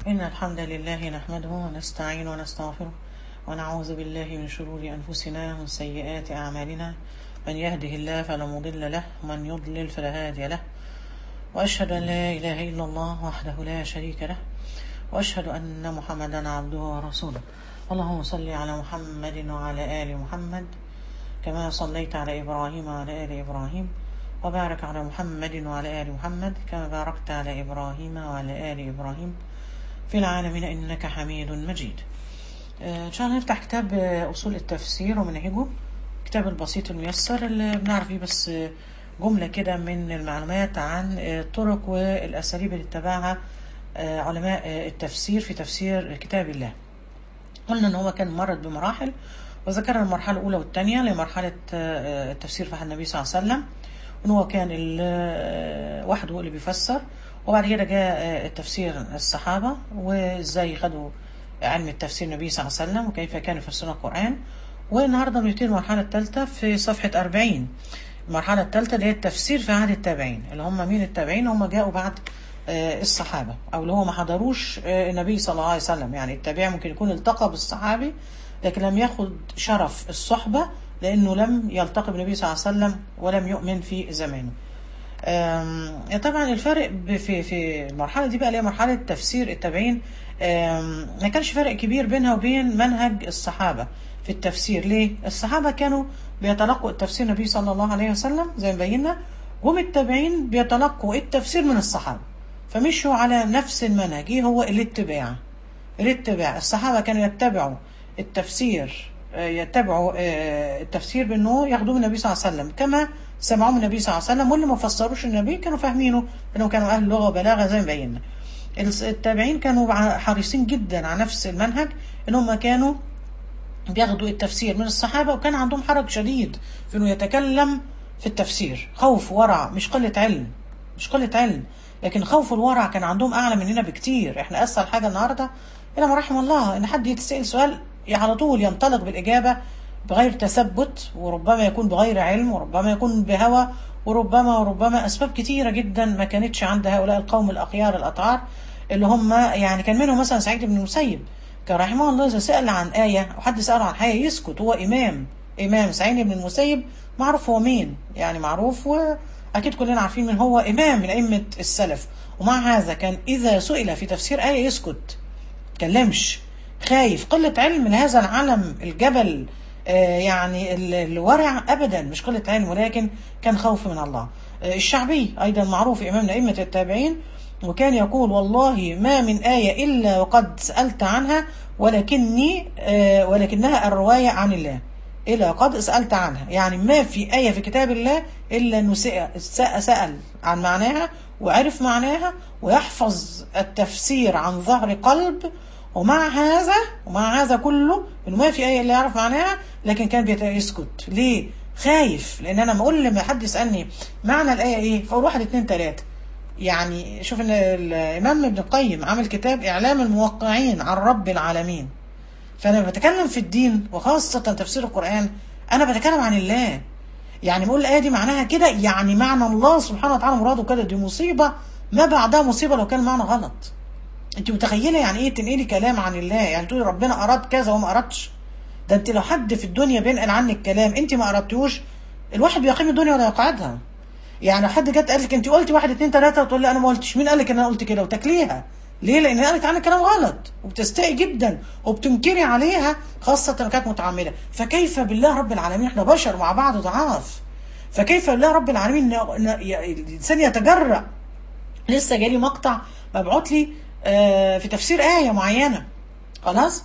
إن الحمد لله نحمده ونستعين ونستغفره ونعوذ بالله من شرور أنفسنا ومن سيئات أعمالنا من يهده الله فلا مضل له ومن يضلل فلا هادي له وأشهد أن لا إله إلا الله وحده لا شريك له وأشهد أن محمدا عبده ورسوله اللهم صل على محمد وعلى آل محمد كما صليت على إبراهيم وعلى آل إبراهيم وبارك على محمد وعلى آل محمد كما باركت على إبراهيم وعلى آل إبراهيم في العالمين إنك حميد مجيد آه، إن شاء الله نفتح كتاب آه، أصول التفسير ومنهجه كتاب البسيط الميسر اللي بنعرف فيه بس آه، جملة كده من المعلومات عن آه، الطرق والأساليب اللي اتبعها آه، علماء آه، التفسير في تفسير كتاب الله قلنا ان هو كان مرت بمراحل وذكرنا المرحله الاولى والثانيه لمرحله آه، التفسير في النبي صلى الله عليه وسلم وان هو كان ال- آه، وحده اللي بيفسر وبعد كده جاء آه، التفسير الصحابه وازاي خدوا علم التفسير النبي صلى الله عليه وسلم وكيف كانوا يفسرون القران والنهارده بنبتدي المرحله الثالثه في صفحه 40 المرحله الثالثه اللي هي التفسير في عهد التابعين اللي هم مين التابعين هم جاءوا بعد آه، الصحابة أو اللي هو ما حضروش آه، النبي صلى الله عليه وسلم يعني التابع ممكن يكون التقى بالصحابي لكن لم ياخد شرف الصحبة لأنه لم يلتقي بالنبي صلى الله عليه وسلم ولم يؤمن في زمانه آم، طبعا الفرق ب- في في المرحله دي بقى اللي هي مرحله تفسير التابعين آم، ما كانش فرق كبير بينها وبين منهج الصحابه في التفسير ليه الصحابه كانوا بيتلقوا التفسير النبي صلى الله عليه وسلم زي ما بينا هم التابعين بيتلقوا التفسير من الصحابه فمشوا على نفس المنهج ايه هو الاتباع الاتباع الصحابة كانوا يتبعوا التفسير آه، يتبعوا آه، التفسير بانه ياخدوه من النبي صلى الله عليه وسلم كما سمعوه من النبي صلى الله عليه وسلم واللي ما فسروش النبي كانوا فاهمينه انهم كانوا اهل لغه وبلاغه زي ما بينا التابعين كانوا ع- حريصين جدا على نفس المنهج ان هم كانوا بياخدوا التفسير من الصحابة وكان عندهم حرج شديد في انه يتكلم في التفسير خوف ورع مش قلة علم مش قلة علم لكن خوف الورع كان عندهم اعلى مننا بكتير احنا اسهل حاجة النهاردة الى ما رحم الله ان حد يتسأل سؤال على طول ينطلق بالاجابة بغير تثبت وربما يكون بغير علم وربما يكون بهوى وربما وربما اسباب كتيرة جدا ما كانتش عند هؤلاء القوم الاخيار الاطهار اللي هم يعني كان منهم مثلا سعيد بن المسيب كان رحمه الله إذا سأل عن آية أو حد سأله عن حاجة يسكت هو إمام إمام سعيد بن المسيب معروف هو مين يعني معروف وأكيد كلنا عارفين من هو إمام من أئمة السلف ومع هذا كان إذا سئل في تفسير آية يسكت كلمش خايف قلة علم من هذا العلم الجبل آه، يعني ال- الورع أبدا مش قلة علم ولكن كان خوف من الله آه، الشعبي أيضا معروف إمام من أئمة التابعين وكان يقول والله ما من آية إلا وقد سألت عنها ولكني آه، ولكنها الرواية عن الله إلا قد سألت عنها يعني ما في آية في كتاب الله إلا أنه سأ- سأ- سأل عن معناها وعرف معناها ويحفظ التفسير عن ظهر قلب ومع هذا ومع هذا كله انه ما في ايه اللي يعرف معناها لكن كان بيت- يسكت ليه خايف لان انا لما اقول لما حد يسالني معنى الايه ايه فاقول واحد اتنين تلاته يعني شوف ان الامام ابن القيم عمل كتاب اعلام الموقعين عن رب العالمين فانا بتكلم في الدين وخاصه تفسير القران انا بتكلم عن الله يعني بقول الايه دي معناها كده يعني معنى الله سبحانه وتعالى مراده كده دي مصيبه ما بعدها مصيبه لو كان المعنى غلط انت متخيله يعني ايه تنقلي كلام عن الله يعني تقولي ربنا اراد كذا وما ارادش ده انت لو حد في الدنيا بينقل عنك كلام انت ما اردتوش الواحد بيقيم الدنيا ولا يقعدها يعني لو حد جت قال لك انت قلتي واحد اتنين تلاته وتقول لا انا ما قلتش مين قال لك ان انا قلت كده وتاكليها ليه لان هي قالت عنك كلام غلط وبتستقي جدا وبتنكري عليها خاصه لو كانت متعمده فكيف بالله رب العالمين احنا بشر مع بعض ضعاف فكيف بالله رب العالمين ان ان ي- الانسان يتجرأ لسه جالي مقطع مبعوت لي آه، في تفسير آية معينة خلاص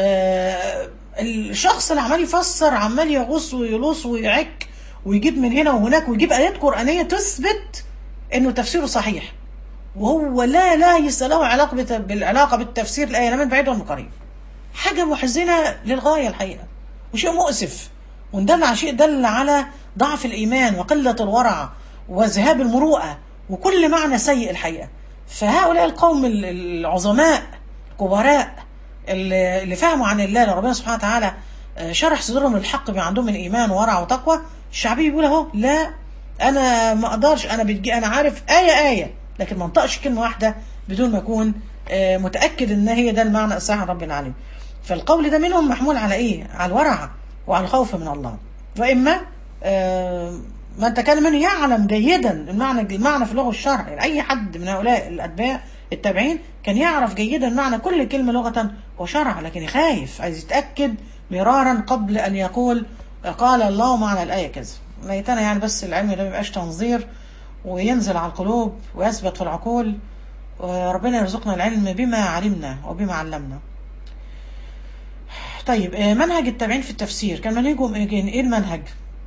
آه، الشخص اللي عمال يفسر عمال يغص ويلص ويعك ويجيب من هنا وهناك ويجيب آيات قرآنية تثبت إنه تفسيره صحيح وهو لا ليس له علاقة بت- بالعلاقة بالتفسير الآية لا من بعيد ولا من قريب حاجة محزنة للغاية الحقيقة وشيء مؤسف وندل على شيء دل على ضعف الإيمان وقلة الورع وذهاب المروءة وكل معنى سيء الحقيقة فهؤلاء القوم ال- العظماء الكبراء اللي اللي فهموا عن الله اللي ربنا سبحانه وتعالى آه، شرح صدورهم الحق بما عندهم من إيمان وورع وتقوى الشعبي بيقول أهو لا أنا ما أقدرش أنا بتجي أنا عارف آية آية لكن ما انطقش كلمة واحدة بدون ما أكون آه، متاكد ان هي ده المعنى الصحيح رب العالمين فالقول ده منهم محمول على ايه على الورع وعلى الخوف من الله واما آه، من تكلم منه يعلم جيدا المعنى المعنى في اللغه الشرع يعني اي حد من هؤلاء الاتباع التابعين كان يعرف جيدا معنى كل كلمه لغه وشرع لكن خايف عايز يتاكد مرارا قبل ان يقول قال الله معنى الايه كذا ليتنا يعني بس العلم ده ما يبقاش تنظير وينزل على القلوب ويثبت في العقول وربنا يرزقنا العلم بما علمنا وبما علمنا طيب آه، منهج التابعين في التفسير كان منهجهم ايه إيه المنهج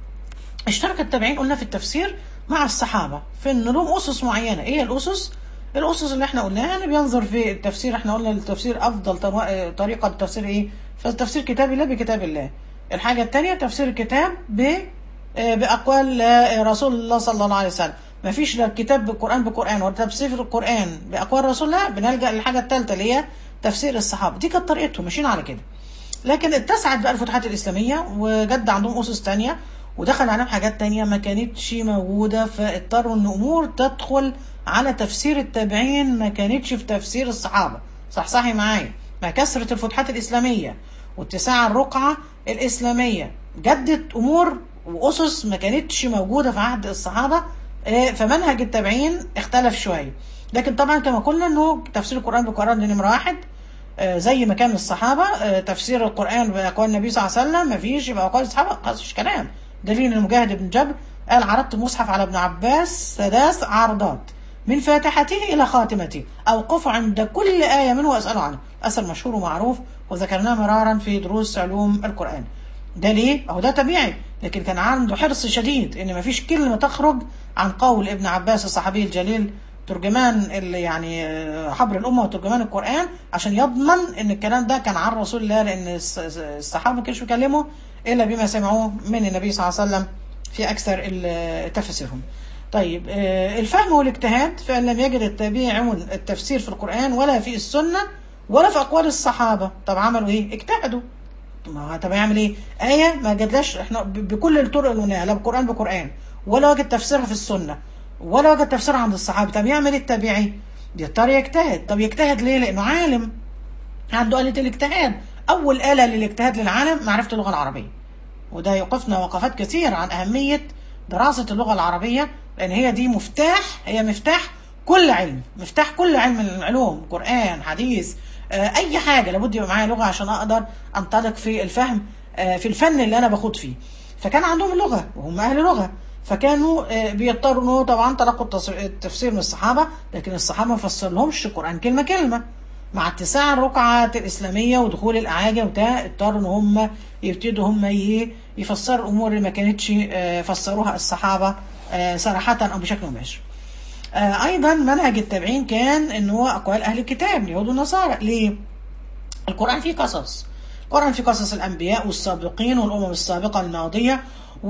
اشترك التابعين قلنا في التفسير مع الصحابه في ان لهم اسس معينه ايه الاسس الاسس اللي احنا قلناها يعني بينظر في التفسير احنا قلنا التفسير افضل طرو- آه، طريقه التفسير ايه فتفسير كتاب الله بكتاب الله الحاجه الثانيه تفسير الكتاب ب آه، باقوال آه، رسول الله صلى الله عليه وسلم ما فيش لا الكتاب بالقران بقران ولا تفسير القران باقوال رسول الله بنلجا للحاجه الثالثه اللي هي تفسير الصحابه دي كانت طريقتهم ماشيين على كده لكن اتسعت بقى الفتوحات الإسلامية وجد عندهم أسس تانية ودخل عليهم حاجات تانية ما كانتش موجودة فاضطروا إن أمور تدخل على تفسير التابعين ما كانتش في تفسير الصحابة صح صحي معايا مع كثرة الفتوحات الإسلامية واتساع الرقعة الإسلامية جدت أمور وأسس ما كانتش موجودة في عهد الصحابة آه، فمنهج التابعين اختلف شوية لكن طبعا كما قلنا انه تفسير القرآن بالقرآن دي نمرة واحد آه، زي ما كان الصحابة آه، تفسير القرآن بأقوال النبي صلى الله عليه وسلم ما فيش يبقى أقوال الصحابة خلاص مفيش كلام دليل المجاهد بن جبر قال عرضت المصحف على ابن عباس ثلاث عرضات من فاتحته إلى خاتمته أوقف عند كل آية منه وأسأله عنه أثر مشهور ومعروف وذكرناه مرارا في دروس علوم القرآن ده ليه؟ أهو ده طبيعي لكن كان عنده حرص شديد إن مفيش كلمة تخرج عن قول ابن عباس الصحابي الجليل ترجمان اللي يعني آه، حبر الأمة وترجمان القرآن عشان يضمن إن الكلام ده كان عن رسول الله لأن الص- الصحابة ما كانوش بيكلموا إلا بما سمعوه من النبي صلى الله عليه وسلم في أكثر ال- تفاسيرهم. طيب آه، الفهم والاجتهاد فإن لم يجد التابعون التفسير في القرآن ولا في السنة ولا في أقوال الصحابة طب عملوا إيه؟ اجتهدوا ما هو طب يعمل ايه؟ آية ما جاتلاش احنا ب- بكل الطرق اللي قلناها لا بقرآن بقرآن ولا وجد تفسيرها في السنة ولا وجد تفسيرها عند الصحابة طب يعمل ايه التابعي؟ يضطر يجتهد طب يجتهد ليه؟ لأنه عالم عنده آلة الاجتهاد أول آلة للاجتهاد للعالم معرفة اللغة العربية وده يوقفنا وقفات كتير عن أهمية دراسة اللغة العربية لأن هي دي مفتاح هي مفتاح كل علم مفتاح كل علم من العلوم قرآن حديث آه، أي حاجة لابد يبقى معايا لغة عشان أقدر أنطلق في الفهم آه، في الفن اللي أنا باخد فيه فكان عندهم لغة وهم أهل لغة فكانوا آه، بيضطروا إنه طبعا تلقوا التص- التفسير من الصحابة لكن الصحابة ما فسر لهمش القرآن كلمة كلمة مع اتساع الرقعات الإسلامية ودخول الأعاجم وبتاع اضطروا إن هم يبتدوا هم ي- يفسروا الأمور اللي ما كانتش آه، فسروها الصحابة آه، صراحة أو بشكل مباشر. آه، أيضا منهج التابعين كان إن هو أقوال أهل الكتاب اليهود والنصارى ليه؟ القرآن فيه قصص القرآن فيه قصص الأنبياء والسابقين والأمم السابقة الماضية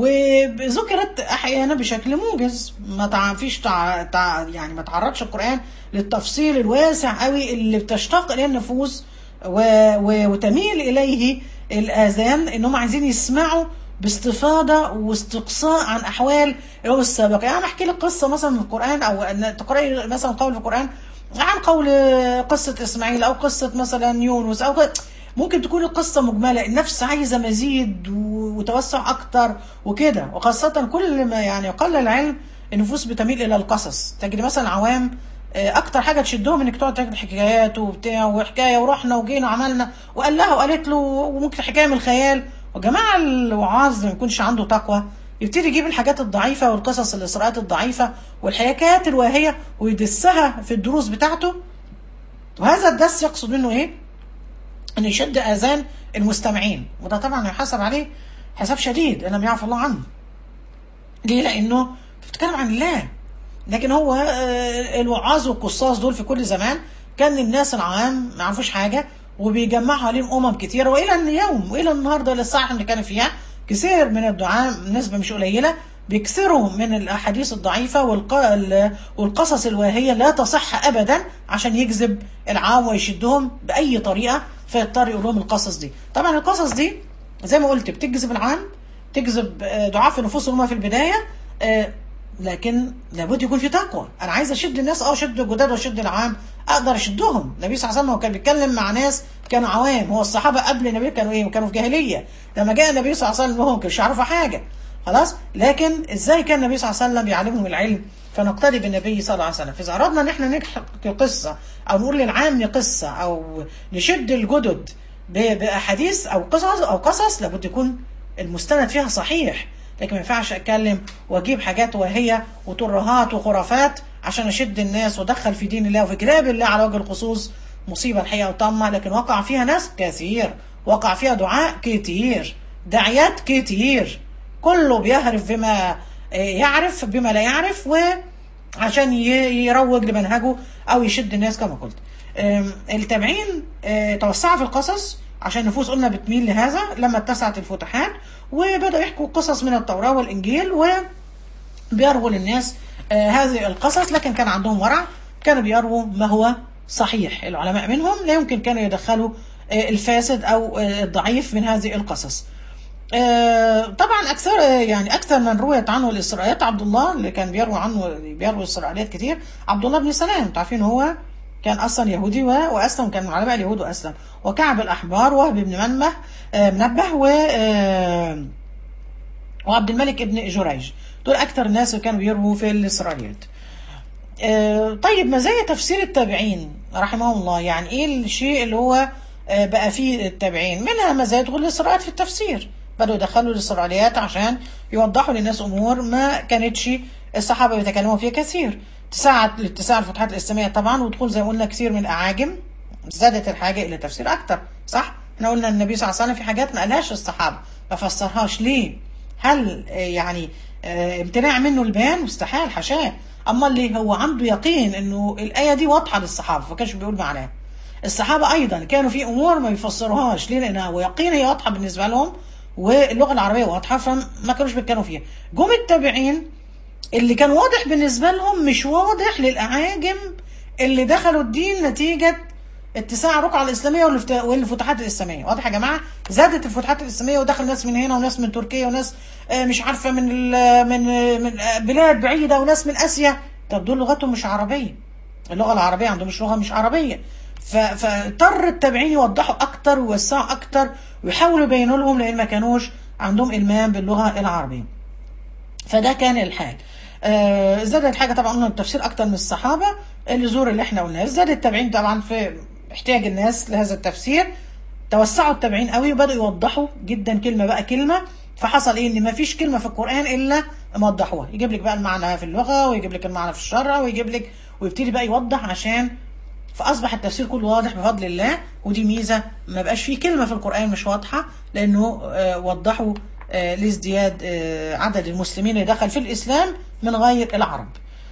وذكرت أحيانا بشكل موجز ما تع- فيش تع... تع... يعني ما تعرضش القرآن للتفصيل الواسع قوي اللي بتشتاق إليه النفوس و... و... وتميل إليه الآذان إنهم عايزين يسمعوا باستفاضة واستقصاء عن أحوال الأمم السابقة يعني أحكي لك قصة مثلا من القرآن أو أن تقرأي مثلا قول في القرآن عن قول قصة إسماعيل أو قصة مثلا يونس أو ق- ممكن تكون القصة مجملة النفس عايزة مزيد و- وتوسع أكتر وكده وخاصة كل ما يعني قل العلم النفوس بتميل إلى القصص تجد مثلا عوام آه، أكتر حاجة تشدهم إنك تقعد تجد حكايات وبتاع وحكاية ورحنا وجينا وعملنا وقال لها وقالت له وممكن حكاية من الخيال وجماعة الوعاظ ما يكونش عنده تقوى يبتدي يجيب الحاجات الضعيفة والقصص الإسراءات الضعيفة والحكايات الواهية ويدسها في الدروس بتاعته وهذا الدس يقصد منه ايه؟ انه يشد اذان المستمعين وده طبعا يحاسب عليه حساب شديد ان لم يعفو الله عنه. ليه؟ لانه بتتكلم عن الله. لكن هو آه، الوعاظ والقصاص دول في كل زمان كان الناس العام ما يعرفوش حاجه وبيجمعوا عليهم امم كتيره والى اليوم والى النهارده للساعه اللي كان فيها كثير من الدعاء نسبه مش قليله بيكثروا من الاحاديث الضعيفه والق... ال- والقصص الواهيه لا تصح ابدا عشان يجذب العام ويشدهم باي طريقه فيضطر يقول لهم القصص دي طبعا القصص دي زي ما قلت بتجذب العام تجذب آه، دعاء في نفوسهم هم في البدايه آه، لكن لابد يكون في تقوى انا عايز اشد الناس اه اشد الجداد واشد العام اقدر اشدهم النبي صلى الله عليه وسلم كان بيتكلم مع ناس كانوا عوام هو الصحابه قبل النبي كانوا ايه كانوا في جاهليه لما جاء النبي صلى الله عليه وسلم هم كانوا يعرفوا حاجه خلاص لكن ازاي كان النبي صلى الله عليه وسلم بيعلمهم العلم فنقتدي بالنبي صلى الله عليه وسلم فاذا اردنا ان احنا نحكي قصه او نقول للعام قصه او نشد الجدد باحاديث او قصص او قصص لابد يكون المستند فيها صحيح لكن ما ينفعش اتكلم واجيب حاجات وهي وترهات وخرافات عشان اشد الناس وادخل في دين الله وفي كتاب الله على وجه الخصوص مصيبه الحقيقه وطامه لكن وقع فيها ناس كثير وقع فيها دعاء كتير داعيات كتير كله بيهرف بما يعرف بما لا يعرف وعشان يروج لمنهجه او يشد الناس كما قلت التابعين توسعوا في القصص عشان النفوس قلنا بتميل لهذا لما اتسعت الفتوحات وبدأوا يحكوا قصص من التوراة والإنجيل وبيرووا للناس هذه القصص لكن كان عندهم ورع كانوا بيرووا ما هو صحيح العلماء منهم لا يمكن كانوا يدخلوا الفاسد أو الضعيف من هذه القصص طبعا اكثر يعني اكثر من رويت عنه الاسرائيليات عبد الله اللي كان بيروي عنه بيروي اسرائيليات كتير عبد الله بن سلام انتوا عارفين هو كان اصلا يهودي واسلم كان من علماء اليهود واسلم وكعب الاحبار وهب بن منبه منبه و وعبد الملك ابن جريج دول اكثر الناس اللي كانوا بيرووا في الاسرائيليات طيب مزايا تفسير التابعين رحمهم الله يعني ايه الشيء اللي هو بقى فيه التابعين منها مزايا دخول الاسرائيليات في التفسير بدأوا يدخلوا الاسرائيليات عشان يوضحوا للناس امور ما كانتش الصحابه بيتكلموا فيها كثير اتساع لاتساع الفتوحات الاسلاميه طبعا ودخول زي ما قلنا كثير من الاعاجم زادت الحاجه الى تفسير اكتر صح احنا قلنا النبي صلى الله عليه وسلم في حاجات ما قالهاش الصحابه ما فسرهاش ليه هل يعني امتناع منه البيان مستحيل حاشاه اما اللي هو عنده يقين انه الايه دي واضحه للصحابه فما كانش بيقول معناها الصحابه ايضا كانوا في امور ما بيفسروهاش ليه لانها ويقين هي واضحه بالنسبه لهم واللغه العربيه واضحه فما كانوش بيتكلموا فيها جم التابعين اللي كان واضح بالنسبه لهم مش واضح للاعاجم اللي دخلوا الدين نتيجه اتساع الرقعه الاسلاميه والفتوحات الاسلاميه واضح يا جماعه زادت الفتوحات الاسلاميه ودخل ناس من هنا وناس من تركيا وناس مش عارفه من من من بلاد بعيده وناس من اسيا طب دول لغتهم مش عربيه اللغه العربيه عندهم مش لغه مش عربيه فاضطر التابعين يوضحوا اكتر ويوسعوا اكتر ويحاولوا يبينوا لهم لان ما كانوش عندهم المام باللغه العربيه فده كان الحال آه زاد الحاجه طبعا قلنا التفسير اكتر من الصحابه اللزور اللي احنا قلناه زاد التابعين طبعا في احتياج الناس لهذا التفسير توسعوا التابعين قوي وبداوا يوضحوا جدا كلمه بقى كلمه فحصل ايه ان ما فيش كلمه في القران الا موضحوها يجيب لك بقى المعنى في اللغه ويجيب لك المعنى في الشرع ويجيب لك ويبتدي بقى يوضح عشان فاصبح التفسير كله واضح بفضل الله ودي ميزه ما بقاش فيه كلمه في القران مش واضحه لانه آه وضحوا آه لازدياد آه عدد المسلمين اللي دخل في الاسلام من غير العرب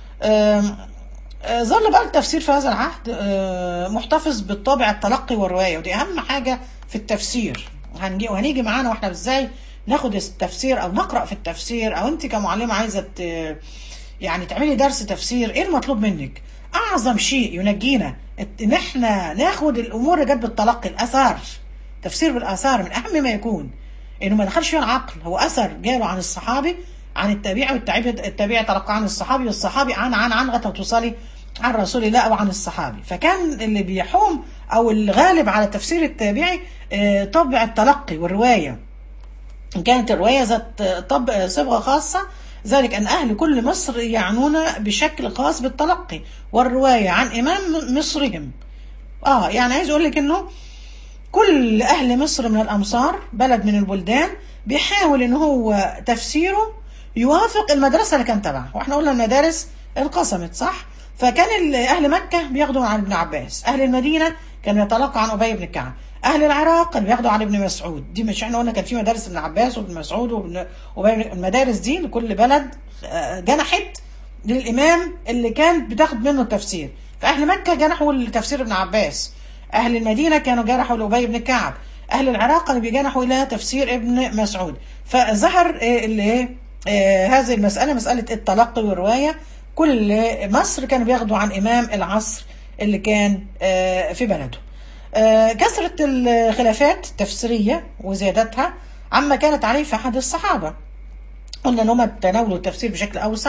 ظل بقى التفسير في هذا العهد محتفظ بالطابع التلقي والروايه ودي اهم حاجه في التفسير وهنيجي معانا واحنا ازاي ناخد التفسير او نقرا في التفسير او انت كمعلمه عايزه يعني تعملي درس تفسير ايه المطلوب منك اعظم شيء ينجينا ان احنا ناخد الامور اللي جت بالتلقي الاثار تفسير بالاثار من اهم ما يكون انه ما دخلش فيها العقل هو اثر جاله عن الصحابي عن التابعي والتابعي التابعي تلقى عن الصحابي والصحابي عن عن عن لغايه توصلي عن رسول الله او عن الصحابي فكان اللي بيحوم او الغالب على تفسير التابعي طبع التلقي والروايه ان كانت الروايه ذات طبع صبغه خاصه ذلك أن أهل كل مصر يعنون بشكل خاص بالتلقي والرواية عن إمام مصرهم آه يعني عايز أقول لك إنه كل أهل مصر من الأمصار بلد من البلدان بيحاول إن هو تفسيره يوافق المدرسة اللي كان تبعها وإحنا قلنا المدارس انقسمت صح فكان أهل مكة بياخدوا عن ابن عباس أهل المدينة كانوا يتلقوا عن أبي بن كعب اهل العراق كانوا بياخدوا عن ابن مسعود دي مش احنا قلنا كان في مدارس ابن عباس وابن مسعود وابن المدارس دي لكل بلد جنحت للامام اللي كان بتاخد منه التفسير فاهل مكه جنحوا لتفسير ابن عباس اهل المدينه كانوا جنحوا لابي بن كعب اهل العراق كانوا بيجنحوا الى تفسير ابن مسعود فظهر اللي هذه المساله مساله التلقي والروايه كل مصر كانوا بياخدوا عن امام العصر اللي كان في بلده كثرة الخلافات التفسيرية وزيادتها عما كانت عليه في أحد الصحابة قلنا أن هم تناولوا التفسير بشكل أوسع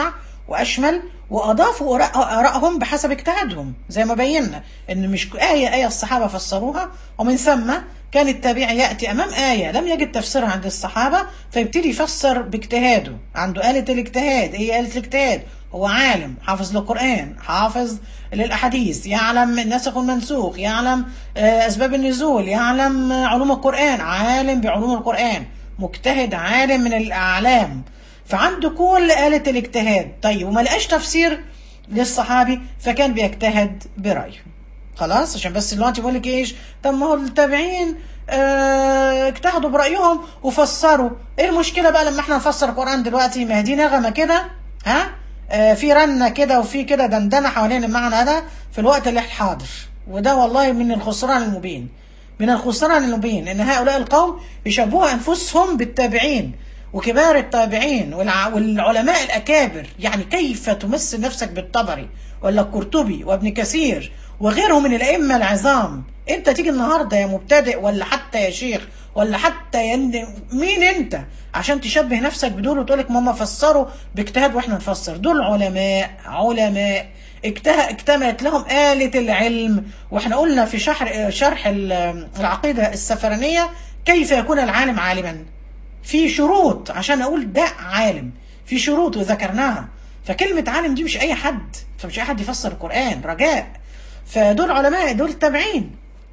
واشمل واضافوا آراء- ارائهم بحسب اجتهادهم زي ما بينا ان مش ايه ايه الصحابه فسروها ومن ثم كان التابعي ياتي امام ايه لم يجد تفسيرها عند الصحابه فيبتدي يفسر باجتهاده عنده آلة الاجتهاد ايه آلة الاجتهاد هو عالم حافظ للقرآن حافظ للأحاديث يعلم الناسخ والمنسوخ يعلم آه، أسباب النزول يعلم آه، علوم القرآن عالم بعلوم القرآن مجتهد عالم من الأعلام فعنده كل آلة الاجتهاد طيب وما لقاش تفسير للصحابي فكان بيجتهد برأيه خلاص عشان بس دلوقتي بقول لك ايش طب ما هو التابعين آه، اجتهدوا برأيهم وفسروا ايه المشكلة بقى لما احنا نفسر القرآن دلوقتي ما هي دي نغمة كده ها آه، في رنة كده وفي كده دندنة حوالين المعنى ده في الوقت اللي الحاضر وده والله من الخسران المبين من الخسران المبين ان هؤلاء القوم يشبهوا انفسهم بالتابعين وكبار التابعين والع... والعلماء الاكابر يعني كيف تمثل نفسك بالطبري ولا القرطبي وابن كثير وغيرهم من الائمه العظام انت تيجي النهارده يا مبتدئ ولا حتى يا شيخ ولا حتى يا مين انت عشان تشبه نفسك بدول وتقول لك ماما فسروا باجتهاد واحنا نفسر دول علماء علماء اجته- اكتملت لهم آلة العلم واحنا قلنا في شرح شرح ال- العقيدة السفرانية كيف يكون العالم عالما في شروط عشان اقول ده عالم في شروط وذكرناها فكلمة عالم دي مش اي حد فمش اي حد يفسر القرآن رجاء فدول علماء دول تابعين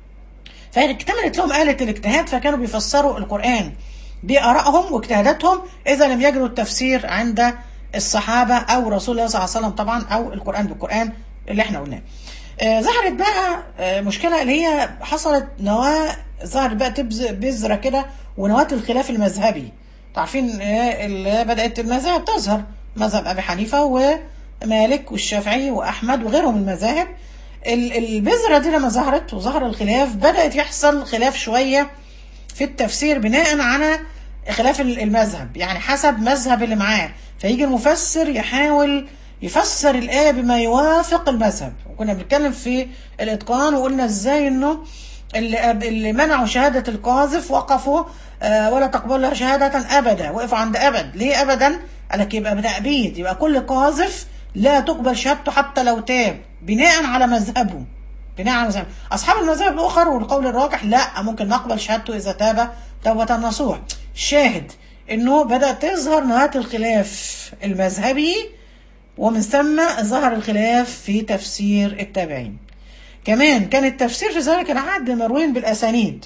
فاكتملت لهم آلة الاجتهاد فكانوا بيفسروا القرآن بآرائهم واجتهاداتهم إذا لم يجدوا التفسير عند الصحابة أو رسول الله صلى الله عليه وسلم طبعا أو القرآن بالقرآن اللي احنا قلناه. آه ظهرت بقى آه مشكلة اللي هي حصلت نواة ظهرت بقى تبز- بذرة كده ونواة الخلاف المذهبي. عارفين آه، اللي بدأت المذاهب تظهر مذهب أبي حنيفة ومالك والشافعي وأحمد وغيرهم من المذاهب ال- البذرة دي لما ظهرت وظهر الخلاف بدأت يحصل خلاف شوية في التفسير بناء على خلاف ال- المذهب يعني حسب مذهب اللي معاه فيجي المفسر يحاول يفسر الآية بما يوافق المذهب وكنا بنتكلم في الإتقان وقلنا إزاي إنه اللي, اللي منعوا شهادة القاذف وقفوا آه، ولا تقبل لها شهادة أبدا وقفوا عند أبد ليه أبدا؟ قال لك يبقى بتأبيد يبقى كل قاذف لا تقبل شهادته حتى لو تاب بناء على مذهبه بناء على مذهب أصحاب المذاهب الأخر والقول الراجح لا ممكن نقبل شهادته إذا تاب توبة نصوح شاهد إنه بدأ تظهر نواة الخلاف المذهبي ومن ثم ظهر الخلاف في تفسير التابعين كمان كان التفسير في ذلك العهد مروين بالأسانيد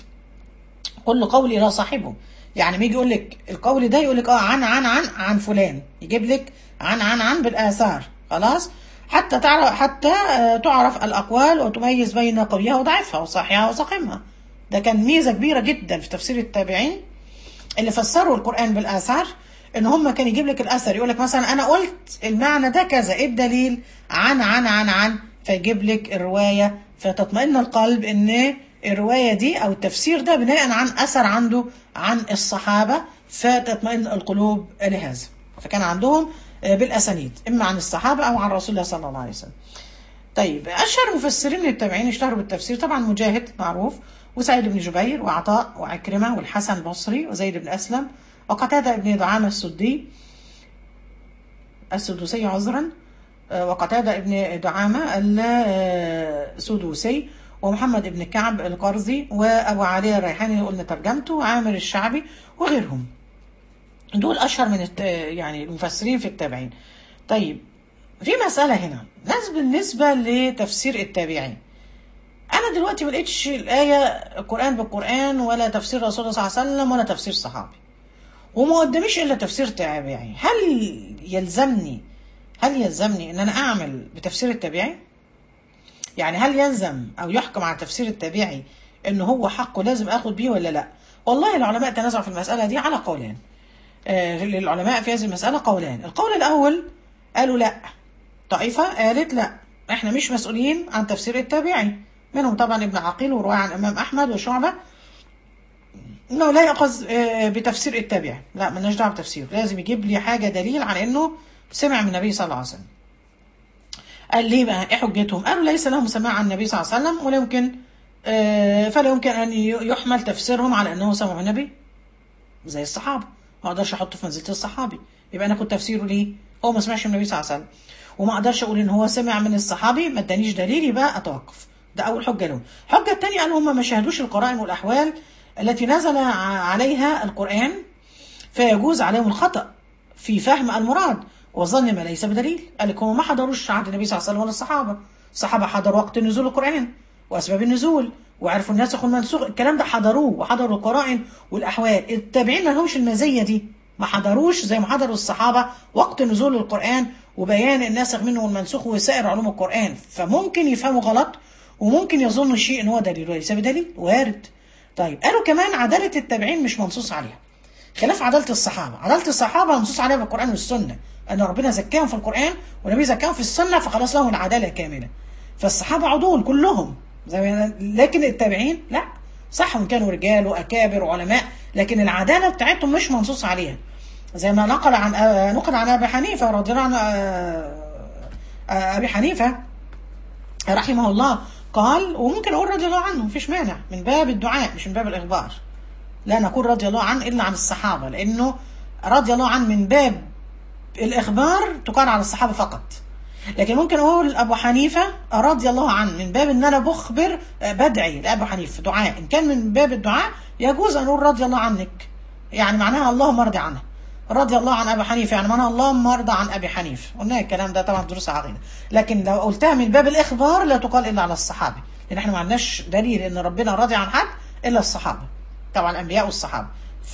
كل قول إلى صاحبه يعني ما يجي يقول لك القول ده يقول لك اه عن عن عن عن فلان يجيب لك عن عن عن بالآثار خلاص حتى تعرف حتى آه، تعرف الأقوال وتميز بين قويها وضعفها وصحيحها وسقيمها ده كان ميزة كبيرة جدا في تفسير التابعين اللي فسروا القرآن بالآثار ان هم كان يجيب لك الاثر يقول لك مثلا انا قلت المعنى ده كذا ايه الدليل عن عن عن عن فيجيب لك الروايه فتطمئن القلب ان الروايه دي او التفسير ده بناء عن اثر عنده عن الصحابه فتطمئن القلوب لهذا فكان عندهم آه، بالاسانيد اما عن الصحابه او عن رسول الله صلى الله عليه وسلم طيب اشهر مفسرين التابعين اشتهروا بالتفسير طبعا مجاهد معروف وسعيد بن جبير وعطاء وعكرمه والحسن البصري وزيد بن اسلم وقتاده بن دعامه السدي السدوسي عذرا آه، وقتاده بن دعامه السدوسي ومحمد بن كعب القرظي وابو علي الريحاني اللي قلنا ترجمته وعامر الشعبي وغيرهم دول اشهر من الت... يعني المفسرين في التابعين طيب في مسألة هنا ناس بالنسبة لتفسير التابعين أنا دلوقتي ما لقيتش الآية القرآن بالقرآن ولا تفسير رسول الله صلى الله عليه وسلم ولا تفسير صحابي وما قداميش إلا تفسير تابعي هل يلزمني هل يلزمني إن أنا أعمل بتفسير التابعي؟ يعني هل يلزم أو يحكم على تفسير التابعي إن هو حقه لازم آخد بيه ولا لأ؟ والله العلماء تنازعوا في المسألة دي على قولين. آه، للعلماء في هذه المسألة قولان، القول الأول قالوا لأ طائفة قالت لا احنا مش مسؤولين عن تفسير التابعي منهم طبعا ابن عقيل ورواية عن الإمام أحمد وشعبة انه لا يأخذ آه، بتفسير التابعي لا مالناش دعوه بتفسير لازم يجيب لي حاجه دليل على انه سمع من النبي صلى الله عليه وسلم قال ليه بقى ايه حجتهم قالوا ليس لهم سماع عن النبي صلى الله عليه وسلم ولا يمكن آه، فلا يمكن ان يحمل تفسيرهم على انه سمع من النبي زي الصحابه ما اقدرش احطه في منزله الصحابي يبقى انا كنت تفسيره ليه هو ما سمعش من النبي صلى الله عليه وسلم وما اقدرش اقول ان هو سمع من الصحابي ما ادانيش دليل يبقى اتوقف ده اول حجه لهم الحجه الثانيه قالوا هم ما شاهدوش القرائن والاحوال التي نزل ع- عليها القران فيجوز عليهم الخطا في فهم المراد وظن ما ليس بدليل قال لك هم ما حضروش عهد النبي صلى الله عليه وسلم ولا الصحابه الصحابه حضروا وقت نزول القران واسباب النزول وعرفوا الناسخ والمنسوخ الكلام ده حضروه وحضروا القرائن والاحوال التابعين ما لهمش المزيه دي ما حضروش زي ما حضروا الصحابه وقت نزول القران وبيان الناسخ منه والمنسوخ وسائر علوم القران فممكن يفهموا غلط وممكن يظنوا شيء ان هو دليل وليس بدليل وارد طيب قالوا كمان عداله التابعين مش منصوص عليها خلاف عداله الصحابه عداله الصحابه منصوص عليها بالقران والسنه ان ربنا زكاهم في القران والنبي زكاهم في السنه فخلاص لهم العداله كامله فالصحابه عدول كلهم زي ما لكن التابعين لا صح هم كانوا رجال واكابر وعلماء لكن العداله بتاعتهم مش منصوص عليها زي ما نقل عن آه، نقل عن ابي حنيفه رضي الله عنه آه، آه، ابي حنيفه رحمه الله قال وممكن اقول رضي الله عنه مفيش مانع من باب الدعاء مش من باب الاخبار لا نقول رضي الله عنه الا عن الصحابه لانه رضي الله عنه من باب الاخبار تقال على الصحابه فقط لكن ممكن اقول ابو حنيفه رضي الله عنه من باب ان انا بخبر آه، بدعي لابو حنيفه دعاء ان كان من باب الدعاء يجوز ان اقول رضي الله عنك يعني معناها اللهم ارضي عنه رضي الله عن ابي حنيفه يعني معناها اللهم ارضى عن ابي حنيفه قلنا الكلام ده طبعا في دروس عقيده لكن لو قلتها من باب الاخبار لا تقال الا على الصحابه لان احنا ما عندناش دليل ان ربنا راضي عن حد الا الصحابه طبعا الانبياء والصحابه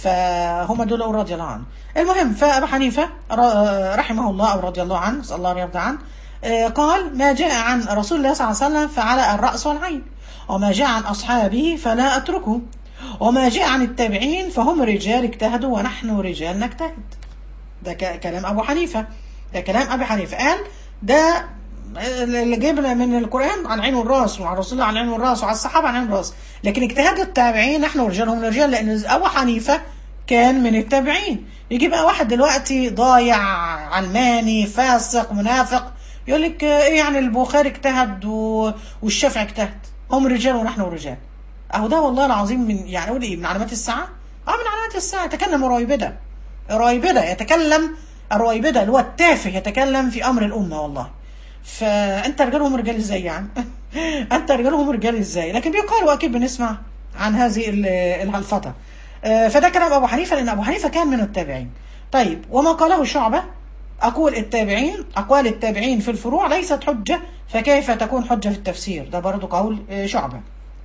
فهم دول أقول رضي الله عنه المهم فابو حنيفه ر- رحمه الله او رضي الله عنه نسال الله ان يرضى عنه آه، قال ما جاء عن رسول الله صلى الله عليه وسلم فعلى الراس والعين وما جاء عن اصحابه فلا اتركه وما جاء عن التابعين فهم رجال اجتهدوا ونحن رجال نجتهد ده ك- كلام ابو حنيفه ده كلام ابي حنيفه قال ده اللي جبنا من القران عن عين والراس وعن رسول الله عن عين والراس وعن الصحابه عن عين والراس لكن اجتهاد التابعين نحن ورجالهم رجال لان ابو حنيفه كان من التابعين يجي بقى واحد دلوقتي ضايع علماني فاسق منافق يقول لك ايه يعني البخاري اجتهد و- والشافعي اجتهد هم رجال ونحن رجال اهو ده والله العظيم من يعني اقول ايه من علامات الساعه اه من علامات الساعه تكلم رايبده رايبده يتكلم الرايبده اللي هو التافه يتكلم في امر الامه والله فانت رجالهم رجال ازاي يعني انت رجالهم رجال ازاي لكن بيقال واكيد بنسمع عن هذه ال- الهلفطه آه، فده كلام ابو حنيفه لان ابو حنيفه كان من التابعين طيب وما قاله شعبه اقول التابعين اقوال التابعين في الفروع ليست حجه فكيف تكون حجه في التفسير ده برضو قول آه، شعبه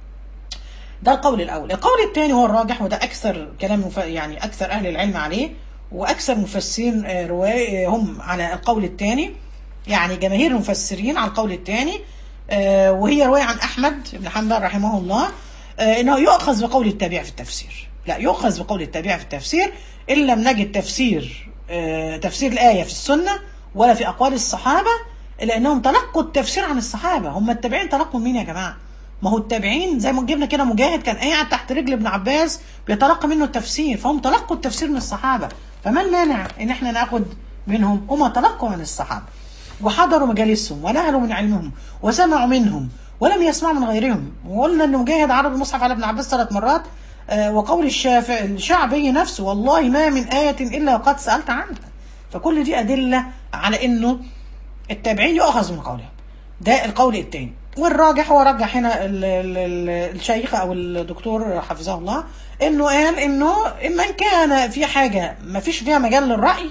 ده القول الاول القول الثاني هو الراجح وده اكثر كلام مف... يعني اكثر اهل العلم عليه واكثر مفسرين آه، رواية هم على القول الثاني يعني جماهير المفسرين على القول الثاني آه، وهي روايه عن احمد بن حنبل رحمه الله آه، انه يؤخذ بقول التابع في التفسير لا يؤخذ بقول التابع في التفسير ان لم نجد تفسير آه، تفسير الايه في السنه ولا في اقوال الصحابه الا انهم تلقوا التفسير عن الصحابه هم التابعين تلقوا من مين يا جماعه ما هو التابعين زي ما جبنا كده مجاهد كان قاعد تحت رجل ابن عباس بيتلقى منه التفسير فهم تلقوا التفسير من الصحابه فما المانع ان احنا ناخد منهم هم تلقوا من الصحابه وحضروا مجالسهم ونهلوا من علمهم وسمعوا منهم ولم يسمعوا من غيرهم وقلنا ان مجاهد عرض المصحف على ابن عباس ثلاث مرات آه، وقول الشافع الشعبي نفسه والله ما من آية إلا وقد سألت عنها فكل دي أدلة على إنه التابعين يؤخذ من قولهم ده القول الثاني والراجح هو رجح هنا ال- ال- ال- الشيخ او الدكتور حفظه الله انه قال انه من كان في حاجه ما فيش فيها مجال للراي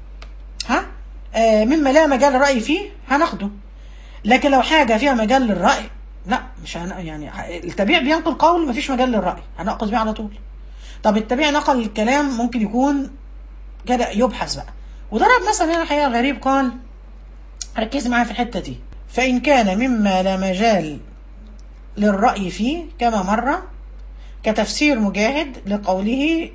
ها آه مما لا مجال للراي فيه هناخده لكن لو حاجه فيها مجال للراي لا مش هن... يعني التبيع بينقل قول ما فيش مجال للراي هنأخذ بيه على طول طب التبيع نقل الكلام ممكن يكون كده يبحث بقى وضرب مثلا هنا حقيقه غريب قال ركز معايا في الحته دي فإن كان مما لا مجال للرأي فيه كما مر كتفسير مجاهد لقوله